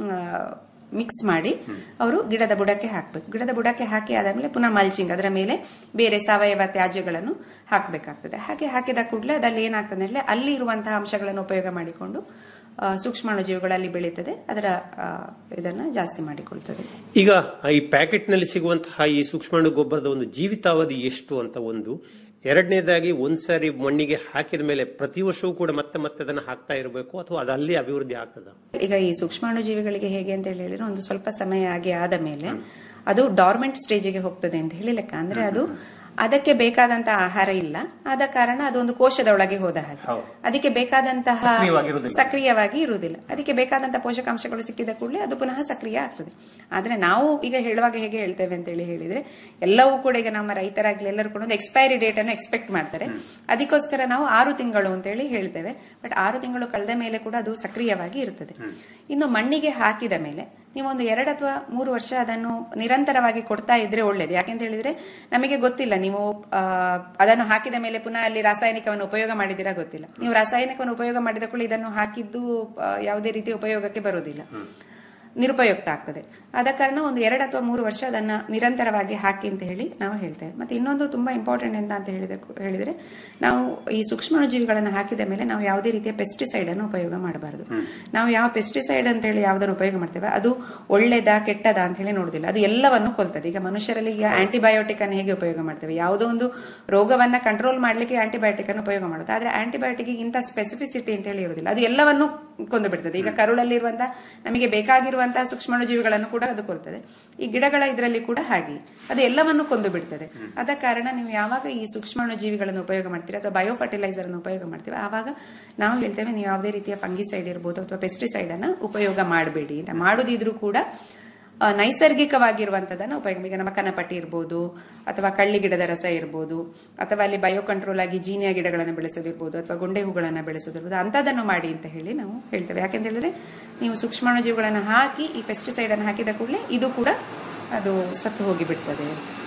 ಮಿಕ್ಸ್ ಮಾಡಿ ಅವರು ಗಿಡದ ಬುಡಕ್ಕೆ ಹಾಕಬೇಕು ಗಿಡದ ಬುಡಕ್ಕೆ ಹಾಕಿ ಆದ್ಮೇಲೆ ಪುನಃ ಮಲ್ಚಿಂಗ್ ಅದರ ಮೇಲೆ ಬೇರೆ ಸಾವಯವ ತ್ಯಾಜ್ಯಗಳನ್ನು ಹಾಕಬೇಕಾಗ್ತದೆ ಹಾಗೆ ಹಾಕಿದ ಕೂಡಲೇ ಅದಲ್ಲಿ ಏನಾಗ್ತದೆ ಅಂದ್ರೆ ಅಲ್ಲಿ ಇರುವಂತಹ ಅಂಶಗಳನ್ನು ಉಪಯೋಗ ಮಾಡಿಕೊಂಡು ಆ, ಸೂಕ್ಷ್ಮಾಣುಜೀವಿಗಳು ಅಲ್ಲಿ ಬೆಳೀತದೆ ಅದರ ಆ, ಇದನ್ನ ಜಾಸ್ತಿ ಮಾಡಿಕೊಳ್ತದೆ ಈಗ ಈ ಪ್ಯಾಕೆಟ್ ನಲ್ಲಿ ಸಿಗುವಂತಹ ಈ ಸೂಕ್ಷ್ಮಾಣು ಗೊಬ್ಬರದ ಒಂದು ಜೀವಿತಾವಧಿ ಎಷ್ಟು ಅಂತ ಒಂದು ಎರಡನೇದಾಗಿ ಒಂದ್ಸಾರಿ ಮಣ್ಣಿಗೆ ಹಾಕಿದ ಮೇಲೆ ಪ್ರತಿ ವರ್ಷವೂ ಕೂಡ ಮತ್ತೆ ಮತ್ತೆ ಅದನ್ನ ಹಾಕ್ತಾ ಇರಬೇಕು ಅಥವಾ ಅದು ಅಲ್ಲಿ ಅಭಿವೃದ್ಧಿ ಆಗ್ತದ ಈಗ ಈ ಸೂಕ್ಷ್ಮಾಣುಜೀವಿಗಳಿಗೆ ಹೇಗೆ ಅಂತ ಹೇಳಿ ಹೇಳಿದ್ರೆ ಒಂದು ಸ್ವಲ್ಪ ಸಮಯ ಆಗಿ ಆದ ಮೇಲೆ ಅದು ಡಾರ್ಮೆಂಟ್ ಸ್ಟೇಜಿಗೆ ಹೋಗ್ತದೆ ಅಂತ ಹೇಳಿ ಲೆಕ್ಕ ಅಂದ್ರೆ ಅದು ಅದಕ್ಕೆ ಬೇಕಾದಂತ ಆಹಾರ ಇಲ್ಲ ಆದ ಕಾರಣ ಅದೊಂದು ಕೋಶದ ಒಳಗೆ ಹೋದ ಹಾಗೆ ಅದಕ್ಕೆ ಬೇಕಾದಂತಹ ಸಕ್ರಿಯವಾಗಿ ಇರುವುದಿಲ್ಲ ಅದಕ್ಕೆ ಬೇಕಾದಂತಹ ಪೋಷಕಾಂಶಗಳು ಸಿಕ್ಕಿದ ಕೂಡಲೇ ಅದು ಪುನಃ ಸಕ್ರಿಯ ಆಗ್ತದೆ ಆದ್ರೆ ನಾವು ಈಗ ಹೇಳುವಾಗ ಹೇಗೆ ಹೇಳ್ತೇವೆ ಅಂತ ಹೇಳಿ ಹೇಳಿದ್ರೆ ಎಲ್ಲವೂ ಕೂಡ ಈಗ ನಮ್ಮ ರೈತರಾಗ್ಲಿ ಎಲ್ಲರೂ ಕೂಡ ಒಂದು ಎಕ್ಸ್ಪೈರಿ ಡೇಟ್ ಅನ್ನು ಎಕ್ಸ್ಪೆಕ್ಟ್ ಮಾಡ್ತಾರೆ ಅದಕ್ಕೋಸ್ಕರ ನಾವು ಆರು ತಿಂಗಳು ಅಂತ ಹೇಳಿ ಹೇಳ್ತೇವೆ ಬಟ್ ಆರು ತಿಂಗಳು ಕಳೆದ ಮೇಲೆ ಕೂಡ ಅದು ಸಕ್ರಿಯವಾಗಿ ಇರ್ತದೆ ಇನ್ನು ಮಣ್ಣಿಗೆ ಹಾಕಿದ ಮೇಲೆ ನೀವು ಒಂದು ಎರಡು ಅಥವಾ ಮೂರು ವರ್ಷ ಅದನ್ನು ನಿರಂತರವಾಗಿ ಕೊಡ್ತಾ ಇದ್ರೆ ಒಳ್ಳೇದು ಯಾಕೆಂತ ಹೇಳಿದ್ರೆ ನಮಗೆ ಗೊತ್ತಿಲ್ಲ ನೀವು ಆ, ಅದನ್ನು ಹಾಕಿದ ಮೇಲೆ ಪುನಃ ಅಲ್ಲಿ ರಾಸಾಯನಿಕವನ್ನು ಉಪಯೋಗ ಮಾಡಿದಿರಾ ಗೊತ್ತಿಲ್ಲ ನೀವು ರಾಸಾಯನಿಕವನ್ನು ಉಪಯೋಗ ಮಾಡಿದ ಕೂಡಲೇ ಇದನ್ನು ಹಾಕಿದ್ದು ಆ, ಯಾವುದೇ ರೀತಿಯ ಉಪಯೋಗಕ್ಕೆ ಬರುವುದಿಲ್ಲ ನಿರುಪಯುಕ್ತ ಆಗ್ತದೆ ಆದ ಕಾರಣ ಒಂದು ಎರಡು ಅಥವಾ ಮೂರು ವರ್ಷ ಅದನ್ನ ನಿರಂತರವಾಗಿ ಹಾಕಿ ಅಂತ ಹೇಳಿ ನಾವು ಹೇಳ್ತೇವೆ ಮತ್ತೆ ಇನ್ನೊಂದು ತುಂಬಾ ಇಂಪಾರ್ಟೆಂಟ್ ಎಂತ ಅಂತ ಹೇಳಿದ ಹೇಳಿದ್ರೆ ನಾವು ಈ ಸೂಕ್ಷ್ಮಾಣುಜೀವಿಗಳನ್ನು ಹಾಕಿದ ಮೇಲೆ ನಾವು ಯಾವುದೇ ರೀತಿಯ ಪೆಸ್ಟಿಸೈಡ್ ಅನ್ನು ಉಪಯೋಗ ಮಾಡಬಾರದು ನಾವು ಯಾವ ಪೆಸ್ಟಿಸೈಡ್ ಅಂತ ಹೇಳಿ ಯಾವುದನ್ನು ಉಪಯೋಗ ಮಾಡ್ತೇವೆ ಅದು ಒಳ್ಳೇದಾ ಕೆಟ್ಟದಾ ಅಂತ ಹೇಳಿ ನೋಡುದಿಲ್ಲ ಅದು ಎಲ್ಲವನ್ನು ಕೊಲ್ತದೆ ಈಗ ಮನುಷ್ಯರಲ್ಲಿ ಈಗ ಆಂಟಿಬಯೋಟಿಕ್ ಅನ್ನು ಹೇಗೆ ಉಪಯೋಗ ಮಾಡ್ತೇವೆ ಯಾವುದೋ ಒಂದು ರೋಗವನ್ನ ಕಂಟ್ರೋಲ್ ಮಾಡ್ಲಿಕ್ಕೆ ಆಂಟಿಬಯೋಟಿಕ್ ಅನ್ನು ಉಪಯೋಗ ಮಾಡುತ್ತೆ ಆದ್ರೆ ಆಂಟಿಬಯೋಟಿಕ್ ಇಂಥ ಸ್ಪೆಸಿಫಿಸಿಟಿ ಅಂತ ಹೇಳಿ ಇರುವುದಿಲ್ಲ ಅದು ಎಲ್ಲವನ್ನು ಕೊಂದು ಬಿಡ್ತದೆ ಈಗ ಕರುಳಲ್ಲಿರುವಂತಹ ನಮಗೆ ಬೇಕಾಗಿರುವಂತಹ ಸೂಕ್ಷ್ಮಾಣುಜೀವಿಗಳನ್ನು ಕೂಡ ಅದು ಕೊಲ್ತದೆ ಈ ಗಿಡಗಳ ಇದರಲ್ಲಿ ಕೂಡ ಹಾಗೆ ಅದು ಎಲ್ಲವನ್ನು ಕೊಂದು ಬಿಡ್ತದೆ ಆದ ಕಾರಣ ನೀವು ಯಾವಾಗ ಈ ಸೂಕ್ಷ್ಮಾಣುಜೀವಿಗಳನ್ನು ಉಪಯೋಗ ಮಾಡ್ತೀರಾ ಅಥವಾ ಬಯೋ ಫರ್ಟಿಲೈಸರ್ ಅನ್ನು ಉಪಯೋಗ ಮಾಡ್ತೀವಿ ಆವಾಗ ನಾವು ಹೇಳ್ತೇವೆ ನೀವು ಯಾವುದೇ ರೀತಿಯ ಫಂಗಿಸೈಡ್ ಇರ್ಬೋದು ಅಥವಾ ಪೆಸ್ಟಿಸೈಡ್ ಅನ್ನ ಉಪಯೋಗ ಮಾಡಬೇಡಿ ಅಂತ ಮಾಡುದಿದ್ರೂ ಕೂಡ ಆ, ನೈಸರ್ಗಿಕವಾಗಿರುವಂತದನ್ನ ಉಪಯೋಗ ಈಗ ನಮ್ಮ ಕನಪಟ್ಟಿ ಇರ್ಬೋದು ಅಥವಾ ಕಳ್ಳಿ ಗಿಡದ ರಸ ಇರ್ಬೋದು ಅಥವಾ ಅಲ್ಲಿ ಬಯೋ ಕಂಟ್ರೋಲ್ ಆಗಿ ಜೀನಿಯ ಗಿಡಗಳನ್ನು ಬೆಳೆಸೋದಿರ್ಬೋದು ಅಥವಾ ಗುಂಡೆ ಹೂಗಳನ್ನು ಬೆಳೆಸೋದಿರ್ಬೋದು ಅಂತದನ್ನು ಮಾಡಿ ಅಂತ ಹೇಳಿ ನಾವು ಹೇಳ್ತೇವೆ ಯಾಕೆಂತ ಹೇಳಿದ್ರೆ ನೀವು ಸೂಕ್ಷ್ಮಾಣುಜೀವಿಗಳನ್ನು ಹಾಕಿ ಈ ಪೆಸ್ಟಿಸೈಡ್ ಅನ್ನು ಹಾಕಿದ ಕೂಡಲೇ ಇದು ಕೂಡ ಅದು ಸತ್ತು ಹೋಗಿ ಬಿಡ್ತದೆ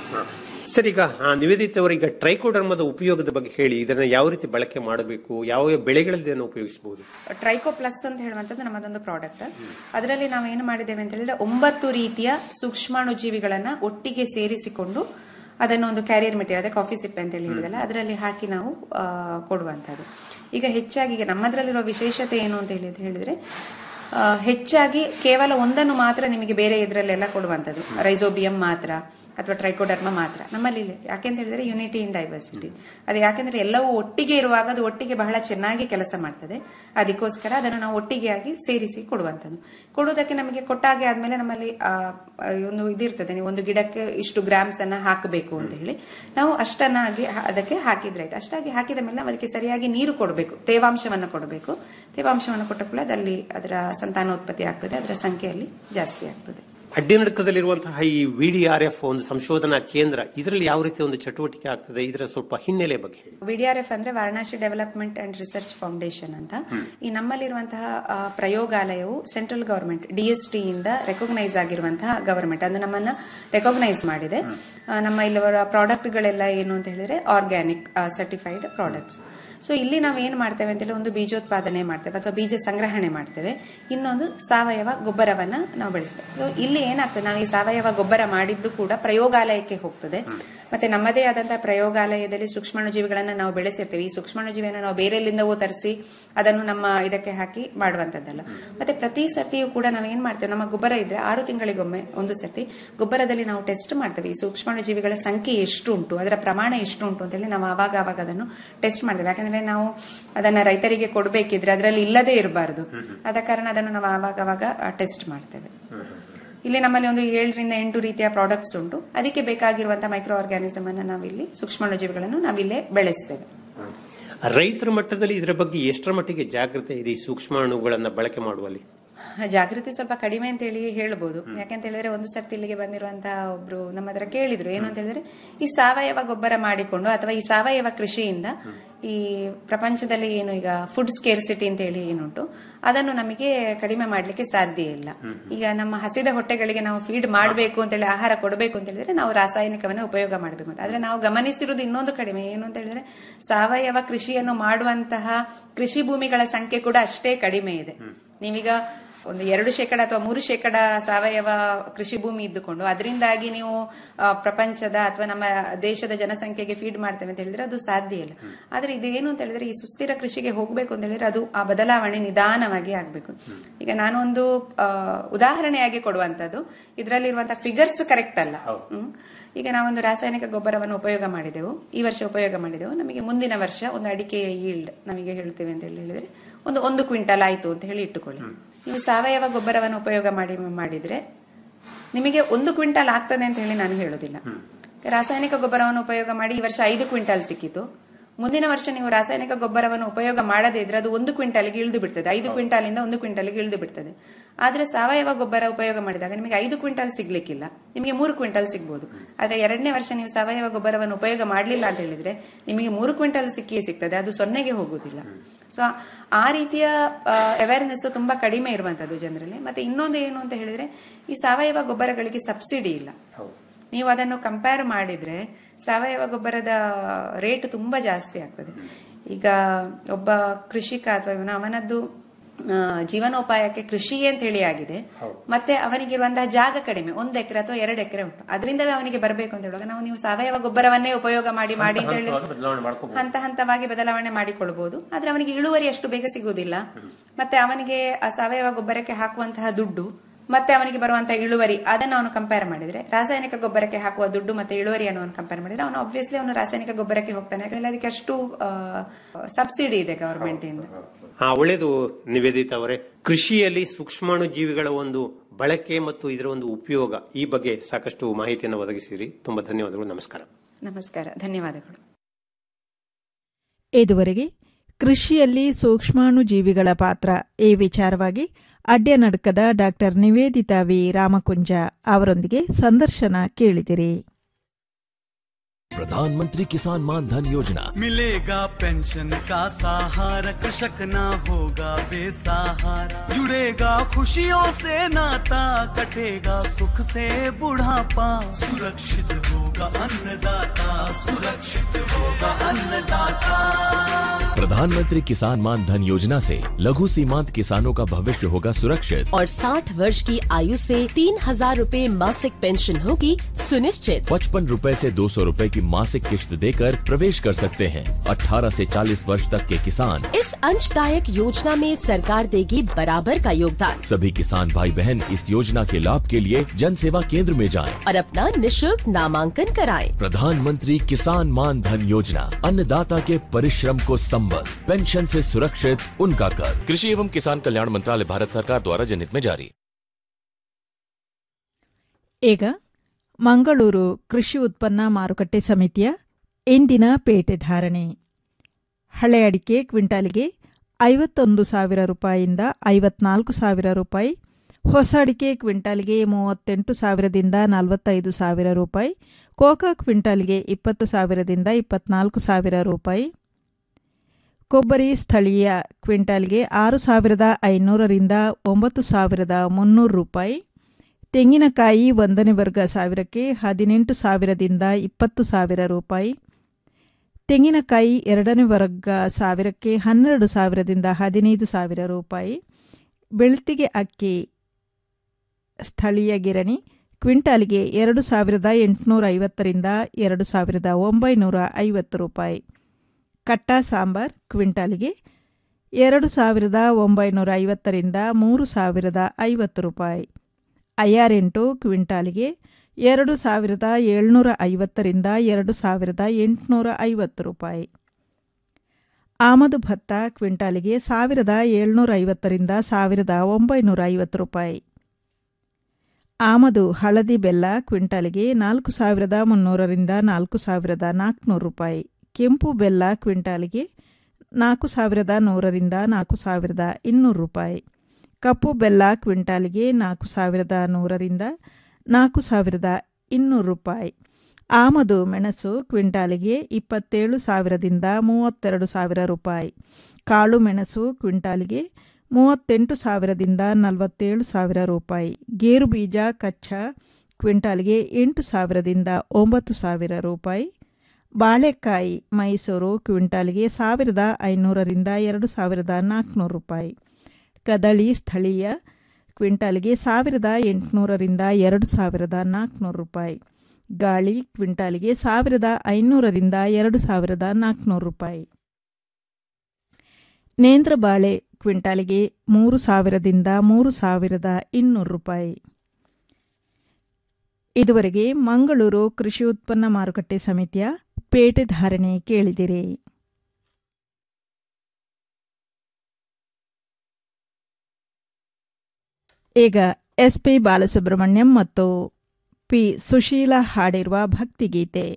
ಸರ್ ಈಗ ಆ, ನಿವೇದಿತ ಅವರೀಗ ಟ್ರೈಕೋಡರ್ಮದ ಉಪಯೋಗದ ಬಗ್ಗೆ ಹೇಳಿ ಇದನ್ನ ಯಾವ ರೀತಿ ಬಳಕೆ ಮಾಡಬೇಕು ಯಾವ ಯಾವ ಬೆಳೆಗಳಲ್ಲಿ ಇದನ್ನು ಉಪಯೋಗಿಸಬಹುದು ಟ್ರೈಕೋ ಪ್ಲಸ್ ಅಂತ ಹೇಳುವಂತದ್ದು ನಮ್ಮದೊಂದು ಪ್ರಾಡಕ್ಟ್ ಅದರಲ್ಲಿ ನಾವು ಏನು ಮಾಡಿದ್ದೇವೆ ಅಂತ ಹೇಳಿದ್ರೆ ಒಂಬತ್ತು ರೀತಿಯ ಸೂಕ್ಷ್ಮಾಣುಜೀವಿಗಳನ್ನ ಒಟ್ಟಿಗೆ ಸೇರಿಸಿಕೊಂಡು ಅದನ್ನು ಒಂದು ಕ್ಯಾರಿಯರ್ ಮೆಟೀರಿಯಲ್ ಅದೇ ಕಾಫಿ ಸಿಪ್ಪೆ ಅಂತ ಹೇಳಿ ಹೇಳಿದಲ್ಲ ಅದರಲ್ಲಿ ಹಾಕಿ ನಾವು ಆ, ಕೊಡುವಂತದ್ದು ಈಗ ಹೆಚ್ಚಾಗಿ ಈಗ ನಮ್ಮದ್ರಲ್ಲಿರೋ ವಿಶೇಷತೆ ಏನು ಅಂತ ಹೇಳಿ ಹೇಳಿದ್ರೆ ಆ, ಹೆಚ್ಚಾಗಿ ಕೇವಲ ಒಂದನ್ನು ಮಾತ್ರ ನಿಮಗೆ ಬೇರೆ ಇದರಲ್ಲೆಲ್ಲ ಕೊಡುವಂಥದ್ದು ರೈಸೋಬಿಯಂ ಮಾತ್ರ ಅಥವಾ ಟ್ರೈಕೋಡರ್ಮ ಮಾತ್ರ ನಮ್ಮಲ್ಲಿ ಇಲ್ಲ ಯಾಕೆಂತ ಹೇಳಿದ್ರೆ ಯುನಿಟಿ ಇನ್ ಡೈವರ್ಸಿಟಿ ಅದು ಯಾಕೆಂದ್ರೆ ಎಲ್ಲವೂ ಒಟ್ಟಿಗೆ ಇರುವಾಗ ಅದು ಒಟ್ಟಿಗೆ ಬಹಳ ಚೆನ್ನಾಗಿ ಕೆಲಸ ಮಾಡ್ತದೆ ಅದಕ್ಕೋಸ್ಕರ ಅದನ್ನು ನಾವು ಒಟ್ಟಿಗೆ ಆಗಿ ಸೇರಿಸಿ ಕೊಡುವಂಥದ್ದು ಕೊಡುವುದಕ್ಕೆ ನಮಗೆ ಕೊಟ್ಟಾಗೆ ಆದ್ಮೇಲೆ ನಮ್ಮಲ್ಲಿ ಆ, ಆ, ಒಂದು ಇದಿರ್ತದೆ ನೀವು ಒಂದು ಗಿಡಕ್ಕೆ ಇಷ್ಟು ಗ್ರಾಮ್ಸ್ ಅನ್ನ ಹಾಕಬೇಕು ಅಂತ ಹೇಳಿ ನಾವು ಅಷ್ಟನ್ನಾಗಿ ಹ- ಅದಕ್ಕೆ ಹಾಕಿದ್ರೆ ಆಯ್ತು ಅಷ್ಟಾಗಿ ಹಾಕಿದ ಮೇಲೆ ನಾವು ಅದಕ್ಕೆ ಸರಿಯಾಗಿ ನೀರು ಕೊಡಬೇಕು ತೇವಾಂಶವನ್ನು ಕೊಡಬೇಕು ತೇವಾಂಶವನ್ನು ಕೊಟ್ಟ ಕೂಡ ಅದಲ್ಲಿ ಅದರ ಸಂತಾನೋತ್ಪತ್ತಿ ಆಗ್ತದೆ ಅದರ ಸಂಖ್ಯೆಯಲ್ಲಿ ಜಾಸ್ತಿ ಆಗ್ತದೆ ಅಡ್ಡಿನಡಕದಲ್ಲಿರುವಂತಹ ಈ ವಿಡಿಆರ್ಎಫ್ ಒಂದು ಸಂಶೋಧನಾ ಕೇಂದ್ರ ಇದರಲ್ಲಿ ಯಾವ ರೀತಿ ಒಂದು ಚಟುವಟಿಕೆ ಆಗ್ತದೆ ಇದರ ಸ್ವಲ್ಪ ಹಿನ್ನೆಲೆ ಬಗ್ಗೆ ಹೇಳಿ ವಿಡಿಆರ್ಎಫ್ ಅಂದ್ರೆ Varanasi development and research foundation ಅಂತ ಈ ನಮ್ಮಲ್ಲಿರುವಂತಹ ಆ, ಪ್ರಯೋಗಾಲಯವು ಸೆಂಟ್ರಲ್ ಗವರ್ಮೆಂಟ್ ಡಿಎಸ್ಟಿ ಇಂದ ರೆಕಗ್ನೈಸ್ ಆಗಿರುವಂತಹ ಗವರ್ಮೆಂಟ್ ಅದು ನಮ್ಮನ್ನ ರೆಕಗ್ನೈಸ್ ಮಾಡಿದೆ ಆ, ನಮ್ಮ ಇಲ್ಲಿವರ ಪ್ರಾಡಕ್ಟ್ಗಳೆಲ್ಲ ಏನು ಅಂತ ಹೇಳಿದ್ರೆ ಆರ್ಗ್ಯಾನಿಕ್ ಸರ್ಟಿಫೈಡ್ ಪ್ರಾಡಕ್ಟ್ಸ್ ಸೊ ಇಲ್ಲಿ ನಾವು ಏನು ಮಾಡ್ತೇವೆ ಅಂತ ಹೇಳಿ ಒಂದು ಬೀಜೋತ್ಪಾದನೆ ಮಾಡ್ತೇವೆ ಅಥವಾ ಬೀಜ ಸಂಗ್ರಹಣೆ ಮಾಡ್ತೇವೆ ಇನ್ನೊಂದು ಸಾವಯವ ಗೊಬ್ಬರವನ್ನ ನಾವು ಬೆಳೆಸ್ತೇವೆ ಸೊ ಇಲ್ಲಿ ಏನಾಗ್ತದೆ ನಾವು ಈ ಸಾವಯವ ಗೊಬ್ಬರ ಮಾಡಿದ್ದು ಕೂಡ ಪ್ರಯೋಗಾಲಯಕ್ಕೆ ಹೋಗ್ತದೆ ಮತ್ತೆ ನಮ್ಮದೇ ಆದಂತಹ ಪ್ರಯೋಗಾಲಯದಲ್ಲಿ ಸೂಕ್ಷ್ಮಾಣುಜೀವಿಗಳನ್ನ ನಾವು ಬೆಳೆಸಿರ್ತೇವೆ ಈ ಸೂಕ್ಷ್ಮಾಣುಜೀವಿಯನ್ನು ನಾವು ಬೇರೆಲ್ಲಿಂದವೂ ತರಿಸಿ ಅದನ್ನು ನಮ್ಮ ಇದಕ್ಕೆ ಹಾಕಿ ಮಾಡುವಂತದ್ದಲ್ಲ ಮತ್ತೆ ಪ್ರತಿ ಸತಿಯೂ ಕೂಡ ನಾವು ಏನ್ ಮಾಡ್ತೇವೆ ನಮ್ಮ ಗೊಬ್ಬರ ಇದ್ರೆ ಆರು ತಿಂಗಳಿಗೊಮ್ಮೆ ಒಂದು ಸತಿ ಗೊಬ್ಬರದಲ್ಲಿ ನಾವು ಟೆಸ್ಟ್ ಮಾಡ್ತೇವೆ ಈ ಸೂಕ್ಷ್ಮಾಣುಜೀವಿಗಳ ಸಂಖ್ಯೆ ಎಷ್ಟು ಉಂಟು ಅದರ ಪ್ರಮಾಣ ಎಷ್ಟು ಉಂಟು ಅಂತ ಹೇಳಿ ನಾವು ಆವಾಗ ಆವಾಗ ಅದನ್ನು ಟೆಸ್ಟ್ ಮಾಡ್ತೇವೆ ಯಾಕಂದ್ರೆ ನಾವು ಅದನ್ನ ರೈತರಿಗೆ ಕೊಡಬೇಕಿದ್ರೆ ಅದರಲ್ಲಿ ಇಲ್ಲದೇ ಇರಬಾರದು ಆದ ಕಾರಣ ಅದನ್ನು ನಾವು ಆವಾಗ ಆವಾಗ ಟೆಸ್ಟ್ ಮಾಡ್ತೇವೆ ಇಲ್ಲಿ ನಮ್ಮಲ್ಲಿ ಒಂದು ಏಳರಿಂದ ಎಂಟು ರೀತಿಯ ಪ್ರಾಡಕ್ಟ್ಸ್ ಉಂಟು ಅದಕ್ಕೆ ಬೇಕಾಗಿರುವಂತಹ ಮೈಕ್ರೋ ಆರ್ಗ್ಯಾನಿಸಮ್ ಅನ್ನು ನಾವಿಲ್ಲಿ ಸೂಕ್ಷ್ಮಾಣುಜೀವಿಗಳನ್ನು ನಾವಿಲ್ಲೇ ಬೆಳೆಸ್ತೇವೆ ರೈತರ ಮಟ್ಟದಲ್ಲಿ ಇದರ ಬಗ್ಗೆ ಎಷ್ಟರ ಮಟ್ಟಿಗೆ ಜಾಗೃತಿ ಇದೆ ಈ ಸೂಕ್ಷ್ಮಾಣುಗಳನ್ನ ಬಳಕೆ ಮಾಡುವಲ್ಲಿ ಜಾಗೃತಿ ಸ್ವಲ್ಪ ಕಡಿಮೆ ಅಂತ ಹೇಳಿ ಹೇಳ್ಬೋದು ಯಾಕಂತ ಹೇಳಿದ್ರೆ ಒಂದು ಸರ್ತಿ ಇಲ್ಲಿಗೆ ಬಂದಿರುವಂತಹ ಒಬ್ರು ನಮ್ಮ ಹತ್ರ ಕೇಳಿದ್ರು ಏನು ಅಂತ ಹೇಳಿದ್ರೆ ಈ ಸಾವಯವ ಗೊಬ್ಬರ ಮಾಡಿಕೊಂಡು ಅಥವಾ ಈ ಸಾವಯವ ಕೃಷಿಯಿಂದ ಈ ಪ್ರಪಂಚದಲ್ಲಿ ಏನು ಈಗ ಫುಡ್ ಸ್ಕೇರ್ಸಿಟಿ ಅಂತ ಹೇಳಿ ಏನುಂಟು ಅದನ್ನು ನಮಗೆ ಕಡಿಮೆ ಮಾಡ್ಲಿಕ್ಕೆ ಸಾಧ್ಯ ಇಲ್ಲ ಈಗ ನಮ್ಮ ಹಸಿದ ಹೊಟ್ಟೆಗಳಿಗೆ ನಾವು ಫೀಡ್ ಮಾಡಬೇಕು ಅಂತ ಹೇಳಿ ಆಹಾರ ಕೊಡಬೇಕು ಅಂತ ಹೇಳಿದ್ರೆ ನಾವು ರಾಸಾಯನಿಕವನ್ನ ಉಪಯೋಗ ಮಾಡಬೇಕು ಅಂತ ಆದ್ರೆ ನಾವು ಗಮನಿಸಿರುವುದು ಇನ್ನೊಂದು ಕಡಿಮೆ ಏನು ಅಂತ ಹೇಳಿದ್ರೆ ಸಾವಯವ ಕೃಷಿಯನ್ನು ಮಾಡುವಂತಹ ಕೃಷಿ ಭೂಮಿಗಳ ಸಂಖ್ಯೆ ಕೂಡ ಅಷ್ಟೇ ಕಡಿಮೆ ಇದೆ ನೀವೀಗ ಒಂದು ಎರಡು ಶೇಕಡ ಅಥವಾ ಮೂರು ಶೇಕಡ ಸಾವಯವ ಕೃಷಿ ಭೂಮಿ ಇದ್ದುಕೊಂಡು ಅದರಿಂದಾಗಿ ನೀವು ಆ, ಪ್ರಪಂಚದ ಅಥವಾ ನಮ್ಮ ದೇಶದ ಜನಸಂಖ್ಯೆಗೆ ಫೀಡ್ ಮಾಡ್ತೇವೆ ಅಂತ ಹೇಳಿದ್ರೆ ಅದು ಸಾಧ್ಯ ಇಲ್ಲ ಆದ್ರೆ ಇದೇನು ಅಂತ ಹೇಳಿದ್ರೆ ಈ ಸುಸ್ಥಿರ ಕೃಷಿಗೆ ಹೋಗ್ಬೇಕು ಅಂತ ಹೇಳಿದ್ರೆ ಅದು ಆ ಬದಲಾವಣೆ ನಿಧಾನವಾಗಿ ಆಗ್ಬೇಕು ಈಗ ನಾನು ಒಂದು ಆ, ಉದಾಹರಣೆಯಾಗಿ ಕೊಡುವಂತದ್ದು ಇದರಲ್ಲಿರುವಂತಹ ಫಿಗರ್ಸ್ ಕರೆಕ್ಟ್ ಅಲ್ಲ ಹ್ಮ್. ಈಗ ನಾವೊಂದು ರಾಸಾಯನಿಕ ಗೊಬ್ಬರವನ್ನು ಉಪಯೋಗ ಮಾಡಿದೆವು ಈ ವರ್ಷ ಉಪಯೋಗ ಮಾಡಿದೆವು ನಮಗೆ ಮುಂದಿನ ವರ್ಷ ಒಂದು ಅಡಿಕೆಯ ಈಲ್ಡ್ ನಮಗೆ ಹೇಳ್ತೇವೆ ಅಂತ ಹೇಳಿ ಹೇಳಿದ್ರೆ ಒಂದು ಒಂದು ಕ್ವಿಂಟಲ್ ಆಯ್ತು ಅಂತ ಹೇಳಿ ಇಟ್ಟುಕೊಳ್ಳಿ ನೀವು ಸಾವಯವ ಗೊಬ್ಬರವನ್ನು ಉಪಯೋಗ ಮಾಡಿ ಮಾಡಿದ್ರೆ ನಿಮಗೆ ಒಂದು ಕ್ವಿಂಟಲ್ ಆಗ್ತದೆ ಅಂತ ಹೇಳಿ ನಾನು ಹೇಳೋದಿಲ್ಲ ರಾಸಾಯನಿಕ ಗೊಬ್ಬರವನ್ನು ಉಪಯೋಗ ಮಾಡಿ ಈ ವರ್ಷ ಐದು ಕ್ವಿಂಟಲ್ ಸಿಕ್ಕಿತು ಮುಂದಿನ ವರ್ಷ ನೀವು ರಾಸಾಯನಿಕ ಗೊಬ್ಬರವನ್ನು ಉಪಯೋಗ ಮಾಡದೇ ಇದ್ರೆ ಅದು ಒಂದು ಕ್ವಿಂಟಲ್ಗೆ ಇಳಿದು ಬಿಡ್ತದೆ ಐದು ಕ್ವಿಂಟಾಲಿಂದ ಒಂದು ಕ್ವಿಂಟಲ್ಗೆ ಇಳಿದು ಬಿಡ್ತದೆ ಆದ್ರೆ ಸಾವಯವ ಗೊಬ್ಬರ ಉಪಯೋಗ ಮಾಡಿದಾಗ ನಿಮಗೆ ಐದು ಕ್ವಿಂಟಲ್ ಸಿಗ್ಲಿಕ್ಕಿಲ್ಲ ನಿಮಗೆ ಮೂರು ಕ್ವಿಂಟಲ್ ಸಿಗ್ಬೋದು ಆದ್ರೆ ಎರಡನೇ ವರ್ಷ ನೀವು ಸಾವಯವ ಗೊಬ್ಬರವನ್ನು ಉಪಯೋಗ ಮಾಡಲಿಲ್ಲ ಅಂತ ಹೇಳಿದ್ರೆ ನಿಮಗೆ ಮೂರು ಕ್ವಿಂಟಲ್ ಸಿಕ್ಕಿಯೇ ಸಿಗ್ತದೆ ಅದು ಸೊನ್ನೆಗೆ ಹೋಗುದಿಲ್ಲ ಸೊ ಆ ರೀತಿಯ ಅವೇರ್ನೆಸ್ ತುಂಬಾ ಕಡಿಮೆ ಇರುವಂತದ್ದು ಜನರಲ್ಲಿ ಮತ್ತೆ ಇನ್ನೊಂದು ಏನು ಅಂತ ಹೇಳಿದ್ರೆ ಈ ಸಾವಯವ ಗೊಬ್ಬರಗಳಿಗೆ ಸಬ್ಸಿಡಿ ಇಲ್ಲ ನೀವು ಅದನ್ನು ಕಂಪೇರ್ ಮಾಡಿದ್ರೆ ಸಾವಯವ ಗೊಬ್ಬರದ ರೇಟ್ ತುಂಬಾ ಜಾಸ್ತಿ ಆಗ್ತದೆ ಈಗ ಒಬ್ಬ ಕೃಷಿಕ ಅಥವಾ ಇವನು ಅವನದ್ದು ಆ, ಜೀವನೋಪಾಯಕ್ಕೆ ಕೃಷಿ ಅಂತ ಹೇಳಿ ಆಗಿದೆ ಮತ್ತೆ ಅವನಿಗಿರುವಂತಹ ಜಾಗ ಕಡಿಮೆ ಒಂದು ಎಕರೆ ಅಥವಾ ಎರಡು ಎಕರೆ ಉಂಟು ಅದರಿಂದವೇ ಅವನಿಗೆ ಬರಬೇಕು ಅಂತ ಹೇಳುವಾಗ ನಾವು ನೀವು ಸಾವಯವ ಗೊಬ್ಬರವನ್ನೇ ಉಪಯೋಗ ಮಾಡಿ ಮಾಡಿ ಅಂತ ಹೇಳಿ ಬದಲಾವಣೆ ಮಾಡ್ಕೋಬಹುದು ಹಂತ ಹಂತವಾಗಿ ಬದಲಾವಣೆ ಮಾಡಿಕೊಳ್ಬಹುದು ಆದ್ರೆ ಅವನಿಗೆ ಇಳುವರಿ ಅಷ್ಟು ಬೇಗ ಸಿಗುವುದಿಲ್ಲ ಮತ್ತೆ ಅವನಿಗೆ ಆ ಸಾವಯವ ಗೊಬ್ಬರಕ್ಕೆ ಹಾಕುವಂತಹ ದುಡ್ಡು ಮತ್ತೆ ಅವನಿಗೆ ಬರುವಂತಹ ಇಳುವರಿ ಅದನ್ನು ಅವನು ಕಂಪೇರ್ ಮಾಡಿದ್ರೆ ರಾಸಾಯನಿಕ ಗೊಬ್ಬರಕ್ಕೆ ಹಾಕುವ ದುಡ್ಡು ಮತ್ತೆ ಇಳುವರಿಯನ್ನು ಅವನು ಕಂಪೇರ್ ಮಾಡಿದ್ರೆ ಅವನು ಆಬ್ವಿಯಸ್ಲಿ ಅವನು ರಾಸಾಯನಿಕ ಗೊಬ್ಬರಕ್ಕೆ ಹೋಗ್ತಾನೆ ಯಾಕಂದ್ರೆ ಅದಕ್ಕೆ ಅಷ್ಟು ಸಬ್ಸಿಡಿ ಇದೆ ಗವರ್ಮೆಂಟ್ ಇಂದ ಹಾ ಒಳ್ಳೇದು ನಿವೇದಿತ ಅವರೇ ಕೃಷಿಯಲ್ಲಿ ಸೂಕ್ಷ್ಮಾಣು ಜೀವಿಗಳ ಒಂದು ಬಳಕೆ ಮತ್ತು ಇದರ ಒಂದು ಉಪಯೋಗ ಈ ಬಗ್ಗೆ ಸಾಕಷ್ಟು ಮಾಹಿತಿಯನ್ನು ಒದಗಿಸಿರಿ ತುಂಬಾ ಧನ್ಯವಾದಗಳು ನಮಸ್ಕಾರ ನಮಸ್ಕಾರ ಧನ್ಯವಾದಗಳು ಇದುವರೆಗೆ ಕೃಷಿಯಲ್ಲಿ ಸೂಕ್ಷ್ಮಾಣು ಜೀವಿಗಳ ಪಾತ್ರ ಈ ವಿಚಾರವಾಗಿ ಅಡ್ಯನಡ್ಕದ ಡಾಕ್ಟರ್ ನಿವೇದಿತಾ ವಿ ರಾಮಕುಂಜ ಅವರೊಂದಿಗೆ ಸಂದರ್ಶನ ಕೇಳಿದಿರಿ प्रधानमंत्री किसान मान धन योजना मिलेगा पेंशन का सहारा कृषक ना होगा बेसहारा जुड़ेगा खुशियों से नाता कटेगा सुख से बुढ़ापा सुरक्षित होगा अन्नदाता सुरक्षित होगा अन्नदाता प्रधानमंत्री किसान मान धन योजना से लघु सीमांत किसानों का भविष्य होगा सुरक्षित और 60 वर्ष की आयु से तीन हजार रूपए मासिक पेंशन होगी सुनिश्चित पचपन रूपए से दो सौ रूपए की मासिक किश्त देकर प्रवेश कर सकते हैं 18 से 40 वर्ष तक के किसान इस अंशदायक योजना में सरकार देगी बराबर का योगदान सभी किसान भाई बहन इस योजना के लाभ के लिए जन सेवा केंद्र में जाएं। और अपना निशुल्क नामांकन कराएं। प्रधानमंत्री किसान मान धन योजना अन्नदाता के परिश्रम को संबल पेंशन से सुरक्षित उनका कर कृषि एवं किसान कल्याण मंत्रालय भारत सरकार द्वारा जनहित में जारी ಈಗ ಮಂಗಳೂರು ಕೃಷಿ ಉತ್ಪನ್ನ ಮಾರುಕಟ್ಟೆ ಸಮಿತಿಯ ಇಂದಿನ ಪೇಟೆ ಧಾರಣೆ ಹಳೆ ಅಡಿಕೆ ಕ್ವಿಂಟಾಲಿಗೆ ಐವತ್ತೊಂದು ಸಾವಿರ ರೂಪಾಯಿಯಿಂದ ಐವತ್ನಾಲ್ಕು ಸಾವಿರ ರೂಪಾಯಿ ಹೊಸ ಅಡಿಕೆ ಕ್ವಿಂಟಾಲ್ಗೆ ಮೂವತ್ತೆಂಟು ಸಾವಿರದಿಂದ ನಲವತ್ತೈದು ಸಾವಿರ ರೂಪಾಯಿ ಕೋಕಾ ಕ್ವಿಂಟಾಲ್ಗೆ ಇಪ್ಪತ್ತು ಸಾವಿರದಿಂದ ಇಪ್ಪತ್ನಾಲ್ಕು ಸಾವಿರ ರೂಪಾಯಿ ಕೊಬ್ಬರಿ ಸ್ಥಳೀಯ ಕ್ವಿಂಟಾಲ್ಗೆ ಆರು ಸಾವಿರದ ಐನೂರರಿಂದ ಒಂಬತ್ತು ಸಾವಿರದ ಮುನ್ನೂರು ರೂಪಾಯಿ ತೆಂಗಿನಕಾಯಿ ಒಂದನೇ ವರ್ಗ ಸಾವಿರಕ್ಕೆ ಹದಿನೆಂಟು ಸಾವಿರದಿಂದ ಇಪ್ಪತ್ತು ಸಾವಿರ ರೂಪಾಯಿ ತೆಂಗಿನಕಾಯಿ ಎರಡನೇ ವರ್ಗ ಸಾವಿರಕ್ಕೆ ಹನ್ನೆರಡು ಸಾವಿರದಿಂದ ಹದಿನೈದು ಸಾವಿರ ರೂಪಾಯಿ ಬೆಳ್ತಿಗೆ ಅಕ್ಕಿ ಸ್ಥಳೀಯ ಗಿರಣಿ ಕ್ವಿಂಟಾಲ್ಗೆ ಎರಡು ಸಾವಿರದ ಎಂಟುನೂರ ಐವತ್ತರಿಂದ ಎರಡು ಸಾವಿರದ ಒಂಬೈನೂರ ಐವತ್ತು ರೂಪಾಯಿ ಕಟ್ಟ ಸಾಂಬಾರ್ ಕ್ವಿಂಟಾಲಿಗೆ ಎರಡು ಸಾವಿರದ ಒಂಬೈನೂರ ಐವತ್ತರಿಂದ ಮೂರು ಸಾವಿರದ ಐವತ್ತು ರೂಪಾಯಿ ಐಆರ್ ಎಂಟು ಕ್ವಿಂಟಾಲಿಗೆ ಎರಡು ಸಾವಿರದ ಏಳ್ನೂರ ಐವತ್ತರಿಂದ ಎರಡು ಸಾವಿರದ ಎಂಟುನೂರ ಐವತ್ತು ರೂಪಾಯಿ ಆಮದು ಭತ್ತ ಕ್ವಿಂಟಾಲಿಗೆ ಸಾವಿರದ ಏಳ್ನೂರ ಐವತ್ತರಿಂದ ಸಾವಿರದ ಒಂಬೈನೂರ ಐವತ್ತು ರೂಪಾಯಿ ಆಮದು ಹಳದಿ ಬೆಲ್ಲ ಕ್ವಿಂಟಾಲಿಗೆ ನಾಲ್ಕು ಸಾವಿರದ ಮುನ್ನೂರರಿಂದ ನಾಲ್ಕು ಸಾವಿರದ ನಾಲ್ಕುನೂರು ರೂಪಾಯಿ ಕೆಂಪು ಬೆಲ್ಲ ಕ್ವಿಂಟಾಲಿಗೆ ನಾಲ್ಕು ಸಾವಿರದ ನೂರರಿಂದ ನಾಲ್ಕು ಸಾವಿರದ ಇನ್ನೂರು ರೂಪಾಯಿ ಕಪ್ಪು ಬೆಲ್ಲ ಕ್ವಿಂಟಾಲಿಗೆ ನಾಲ್ಕು ಸಾವಿರದ ನೂರರಿಂದ ನಾಲ್ಕು ಸಾವಿರದ ಇನ್ನೂರು ರೂಪಾಯಿ ಆಮದು ಮೆಣಸು ಕ್ವಿಂಟಾಲಿಗೆ ಇಪ್ಪತ್ತೇಳು ಸಾವಿರದಿಂದ ಮೂವತ್ತೆರಡು ಸಾವಿರ ರೂಪಾಯಿ ಕಾಳು ಮೆಣಸು ಕ್ವಿಂಟಾಲಿಗೆ ಮೂವತ್ತೆಂಟು ಸಾವಿರದಿಂದ ನಲವತ್ತೇಳು ಸಾವಿರ ರೂಪಾಯಿ ಗೇರು ಬೀಜ ಕಚ್ಚಾ ಕ್ವಿಂಟಾಲ್ಗೆ ಎಂಟು ಸಾವಿರದಿಂದ ಒಂಬತ್ತು ಸಾವಿರ ರೂಪಾಯಿ ಬಾಳೆಕಾಯಿ ಮೈಸೂರು ಕ್ವಿಂಟಾಲ್ಗೆ ಸಾವಿರದ ಐನೂರರಿಂದ ಎರಡು ಸಾವಿರದ ನಾಲ್ಕುನೂರು ರೂಪಾಯಿ ಕದಳಿ ಸ್ಥಳೀಯ ಕ್ವಿಂಟಾಲ್ಗೆ ಸಾವಿರದ ಎಂಟುನೂರರಿಂದ ಎರಡು ಸಾವಿರದ ನಾಲ್ಕುನೂರು ರೂಪಾಯಿ ಗಾಳಿ ಕ್ವಿಂಟಾಲ್ಗೆ ಸಾವಿರದ ಐನೂರರಿಂದ ಎರಡು ಸಾವಿರದ ನಾಲ್ಕುನೂರು ರೂಪಾಯಿ ನೇಂದ್ರ ಬಾಳೆ ಕ್ವಿಂಟಾಲಿಗೆ ಮೂರು ಸಾವಿರದಿಂದ ಮೂರು ಸಾವಿರದ ಇನ್ನೂರು ರೂಪಾಯಿ ಇದುವರೆಗೆ ಮಂಗಳೂರು ಕೃಷಿ ಉತ್ಪನ್ನ ಮಾರುಕಟ್ಟೆ ಸಮಿತಿಯ ಪೇಟೆ ಧಾರಣೆ ಕೇಳಿದಿರಿ ಈಗ ಎಸ್ ಪಿ ಬಾಲಸುಬ್ರಹ್ಮಣ್ಯಂ ಮತ್ತು ಪಿ ಸುಶೀಲಾ ಹಾಡಿರುವ ಭಕ್ತಿಗೀತೆ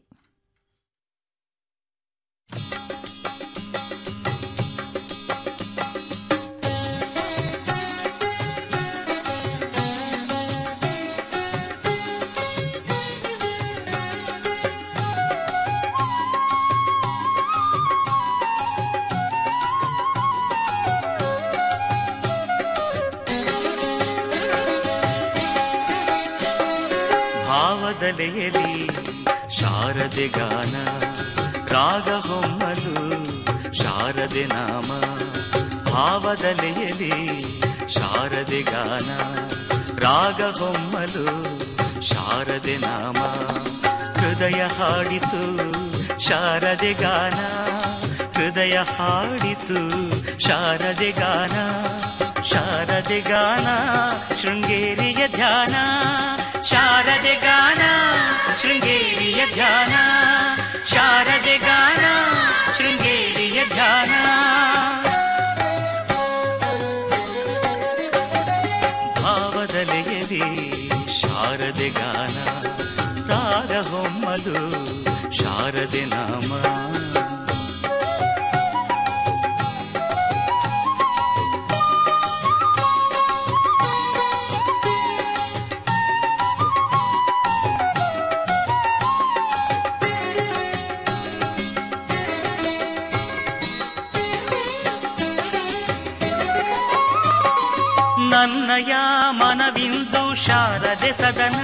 ಭಾವದಲೆಯಲಿ ಶಾರದೆ ಗಾನ ರಾಗ ಹೊಮ್ಮಲು ಶಾರದೆ ನಾಮ ಭಾವದಲೆಯಲಿ ಶಾರದೆ ಗಾನ ರಾಗ ಹೊಮ್ಮಲು ಶಾರದೆ ನಾಮ ಹೃದಯ ಹಾಡಿತು ಶಾರದೆ ಗಾನ ಹೃದಯ ಹಾಡಿತು ಶಾರದೆ ಗಾನ ಶಾರದೆ ಗಾನ ಶೃಂಗೇರಿಯ ಧ್ಯಾನ ಶಾರದೆ ಗಾನ ಶೃಂಗೇರಿಯ ಧ್ಯಾನ ಶಾರದೆ ಗಾನ ಶೃಂಗೇರಿಯ ಧ್ಯಾನ ಭಾವದಲೆಯಲಿ ಶಾರದೆ ಗಾನ ರಾಗ ಹೊಮ್ಮಲು ಶಾರದೆ ನಾಮ ನನ್ನಯ ಮನವಿಂದು ಶಾರದೆ ಸದನ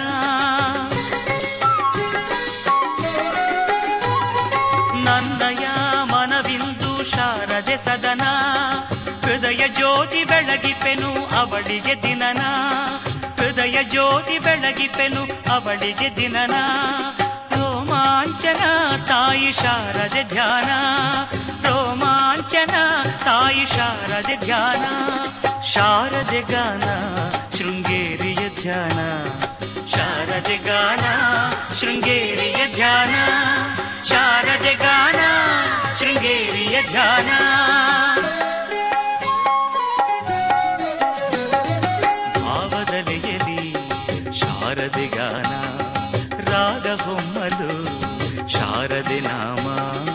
ನನ್ನಯ ಮನವಿಂದು ಶಾರದೆ ಸದನ ಹೃದಯ ಜ್ಯೋತಿ ಬೆಳಗಿಪೆನು ಅವಳಿಗೆ ದಿನನ ಹೃದಯ ಜ್ಯೋತಿ ಬೆಳಗಿಪೆನು ಅವಳಿಗೆ ದಿನನ ರೋಮಾಂಚನ ತಾಯಿ ಶಾರದೆ ಧ್ಯಾನ ರೋಮಾಂಚನ ತಾಯಿ ಶಾರದೆ ಧ್ಯಾನ ಶಾರದೆ ಗಾನ ಶೃಂಗೇರಿಯ ಧ್ಯಾನ ಶಾರದೆ ಗಾನ ಶೃಂಗೇರಿಯ ಧ್ಯಾನ ಶಾರದೆ ಗಾನ ಶೃಂಗೇರಿಯ ಧ್ಯಾನ ಭಾವದಲೆಯಲಿ ಶಾರದೆ ಗಾನ ರಾಗ ಹೊಮ್ಮಲು ಶಾರದೆ ನಾಮ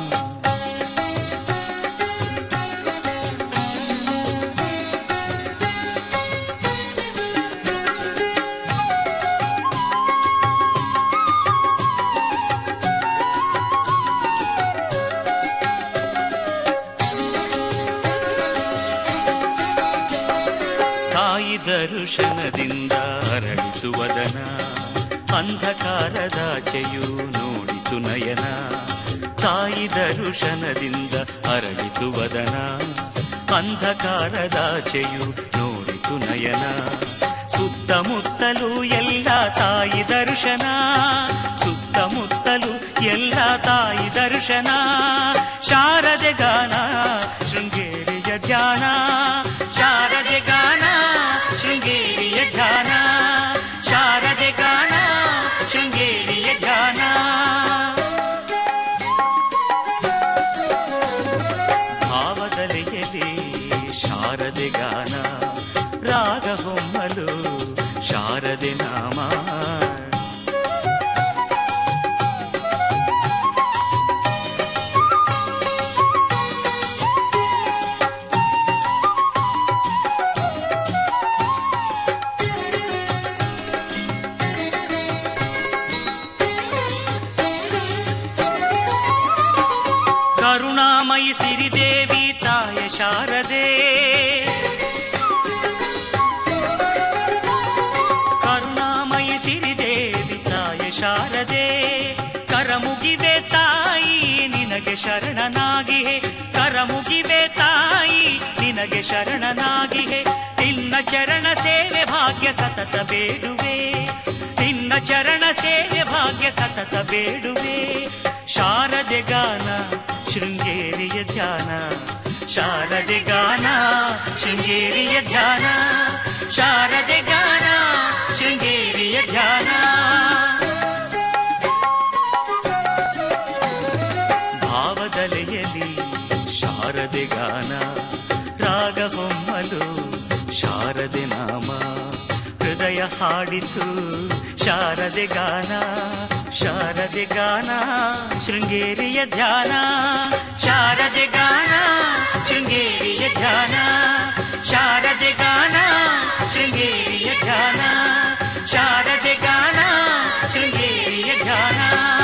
ತಾಯಿ ದರುಶನದಿಂದ ಅರಳಿತು ವದನ ಅಂಧಕಾರದಾಚೆಯು ನೋಡಿತು ನಯನ ತಾಯಿ ದರುಶನದಿಂದ ಅರಳಿತು ವದನ ಅಂಧಕಾರದಾಚೆಯು ನೋಡಿತು ನಯನ ಸುತ್ತಮುತ್ತಲು ಎಲ್ಲ ತಾಯಿ ದರ್ಶನ ಸುತ್ತಮುತ್ತಲು ಎಲ್ಲ ತಾಯಿ ದರ್ಶನ ಶಾರದೆ ಗಾನ ಶೃಂಗೇರಿಯ ಧ್ಯಾನ ಶಾರದೆ ಗಾನ ಶೃಂಗೇರಿಯ ಧ್ಯಾನ ಶಾರದೆ ಗಾನ ಶೃಂಗೇರಿಯ ಧ್ಯಾನ ಭಾವದಲೆಯಲಿ ಶಾರದೆ ಗಾನ ರಾಗ ಹೊಮ್ಮಲು ಶಾರದೆ ನಾಮ ಕರುಣಾಮಯಿ ಸಿರಿದೇವಿ ತಾಯ ಶಾರದೆ ಕರುಣಾಮಯಿ ಸಿರಿದೇವಿ ತಾಯ ಶಾರದೆ ಕರಮುಗಿವೆ ತಾಯಿ ನಿನಗೆ ಶರಣನಾಗಿಹೆ ಕರಮುಗಿವೆ ತಾಯಿ ನಿನಗೆ ಶರಣನಾಗಿಹೆ ನಿನ್ನ ಚರಣ ಸೇವೆ ಭಾಗ್ಯ ಸತತ ಬೇಡುವೆ ನಿನ್ನ ಚರಣ ಸೇವೆ ಭಾಗ್ಯ ಸತತ ಬೇಡುವೆ ಶಾರದೆ ಗಾನ ಶೃಂಗೇರಿಯ ಧ್ಯಾನ ಶಾರದೆ ಗಾನ ಶೃಂಗೇರಿಯ ಧ್ಯಾನ ಶಾರದೆ ಗಾನ ಶೃಂಗೇರಿಯ ಧ್ಯಾನ ಭಾವದಲೆಯಲ್ಲಿ ಶಾರದೆ ಗಾನ ರಾಗ ಹೊಮ್ಮಲು ಶಾರದೆ ನಾಮ ಹೃದಯ ಹಾಡಿತು ಶಾರದೆ ಗಾನ ಶಾರದೆ ಗಾನ ಶೃಂಗೇರಿಯ ಧ್ಯಾನ ಶಾರದೆ ಗಾನ ಶೃಂಗೇರಿಯ ಧ್ಯಾನ ಶಾರದೆ ಗಾನ ಶೃಂಗೇರಿಯ ಧ್ಯಾನ ಶಾರದೆ ಗಾನ ಶೃಂಗೇರಿಯ ಧ್ಯಾನ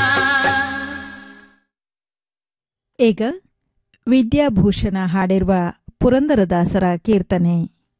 ಈಗ ವಿದ್ಯಾಭೂಷಣ ಹಾಡಿರುವ ಪುರಂದರದಾಸರ ಕೀರ್ತನೆ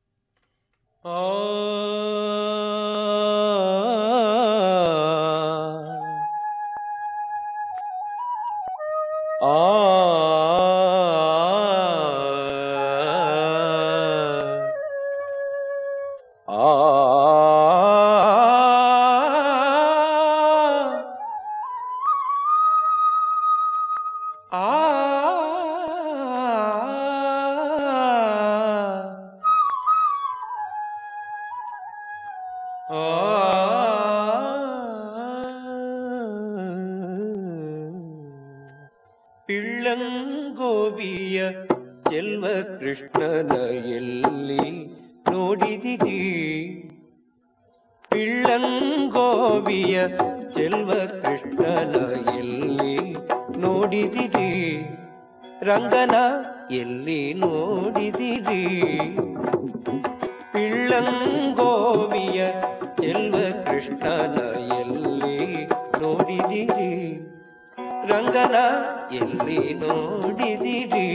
ಪಿಳ್ಳಂಗೋವಿಯ ಚೆಲ್ವ ಕೃಷ್ಣನ ಎಲ್ಲಿ ನೋಡಿದಿರಿ ಪಿಳ್ಳಂಗೋವಿಯ ಚೆಲ್ವ ಕೃಷ್ಣನ ಎಲ್ಲಿ ನೋಡಿದಿರಿ ರಂಗನ ಎಲ್ಲಿ ನೋಡಿದಿರಿ ಪಿಳ್ಳಂಗೋವಿಯ ಚೆಲ್ವ ಕೃಷ್ಣನ ಎಲ್ಲಿ ನೋಡಿದಿರಿ ರಂಗನ ಎಲ್ಲಿ ನೋಡಿದಿರಿ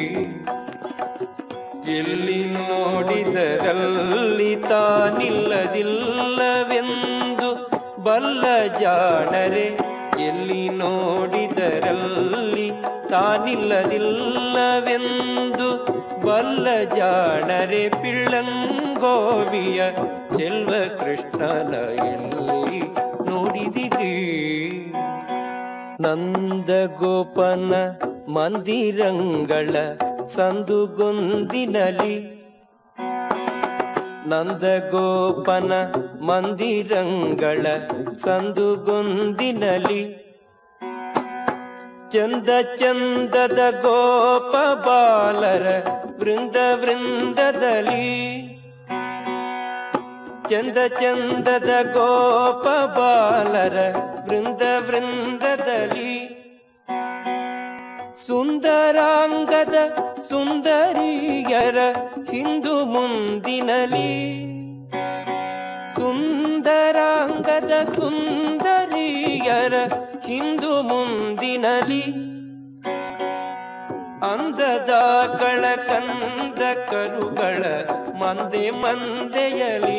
ಎಲ್ಲಿ ನೋಡಿದರಲ್ಲಿ ತಾನಿಲ್ಲದಿಲ್ಲವೆಂದು ಬಲ್ಲ ಜಾಣರೆ ಎಲ್ಲಿ ನೋಡಿದರಲ್ಲಿ ತಾನಿಲ್ಲದಿಲ್ಲವೆಂದು ಬಲ್ಲ ಜಾಣರೆ ಪಿಳ್ಳಂಗೋವಿಯ ಚೆಲ್ವ ಕೃಷ್ಣನ ಎಲ್ಲಿ ನೋಡಿದಿರಿ ನಂದಗೋಪನ ಮಂದಿರಂಗಳ ಸಂದುಗೊಂದಿನಲಿ ನಂದಗೋಪನ ಮಂದಿರಂಗಳ ಸಂದುಗೊಂದಿನಲಿ ಚಂದ ಚಂದದ ಗೋಪ ಬಾಲರ ವೃಂದ ವೃಂದದಲ್ಲಿ ಚಂದ ಚಂದದ ಗೋಪ ಬಾಲರ ವೃಂದ ವೃಂದದಲ್ಲಿ ಸುಂದರಾಂಗದ ಸುಂದರಿಯರ ಹಿಂದು ಮುಂದಿನಲಿ ಸುಂದರಾಂಗದ ಸುಂದರಿಯರ ಹಿಂದು ಮುಂದಿನಲಿ ಅಂದದ ಕಳ ಕಂದ ಕರುಗಳ ಮಂದೆ ಮಂದೆಯಲಿ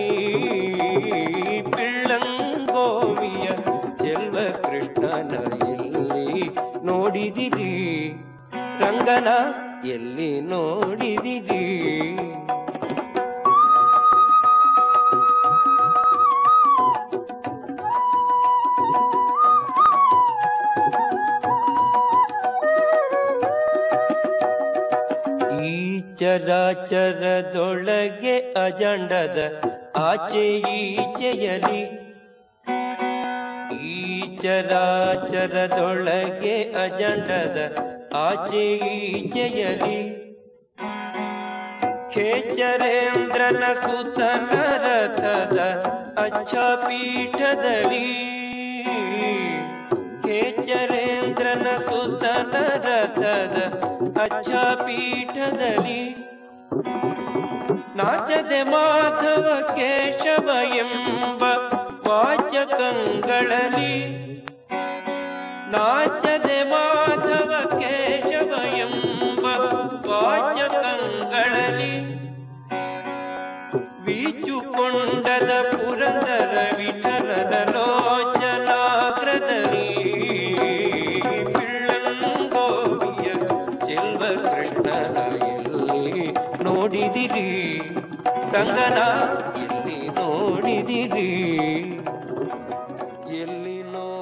ಪಿಳ್ಳಂಗೋವಿಯ ಚೆಲ್ವ ಕೃಷ್ಣನ ಎಲ್ಲಿ ನೋಡಿದಿರಿ ರಂಗನ ಎಲ್ಲಿ ನೋಡಿದಿರಿ ಈ ಚರಾಚರದೊಳಗೆ ಅಜಂಡದ ಆಚೆ ಈಚೆಯಲಿ ಈ ಚರಾಚರದೊಳಗೆ ಅಜಂಡದ ಆಚೆ ಈಚೆಯಲಿ ಖೇಚರೇಂದ್ರನ ಸುತನ ರಥದ ಅಚ್ಚ ಪೀಠದಲ್ಲಿ ಖೇಚರೇಂದ್ರನ ಸುತನ ರಥದ ಅಚ್ಚ ಪೀಠದಲ್ಲಿ ನಾಚದೆ ಮಾಧವ ಕೇಶವ ಎಂಬ ವಾಚಕಂಗಳಲ್ಲಿ ನಾಚದೆ ಮಾಧವ ಕೇಶವ ಎಂಬ ಕೊಂಡದ ಪುರಂದರ ವಿಠಲದ ಲೋಚನಾಗ್ರದಲ್ಲಿ ಪಿಳ್ಳಂಗೋವಿಯ ಚೆಲ್ವ ಕೃಷ್ಣನ ಎಲ್ಲಿ ನೋಡಿದಿರಿ ರಂಗನ ಎಲ್ಲಿ ನೋಡಿದಿರಿ ಎಲ್ಲಿ ನೋ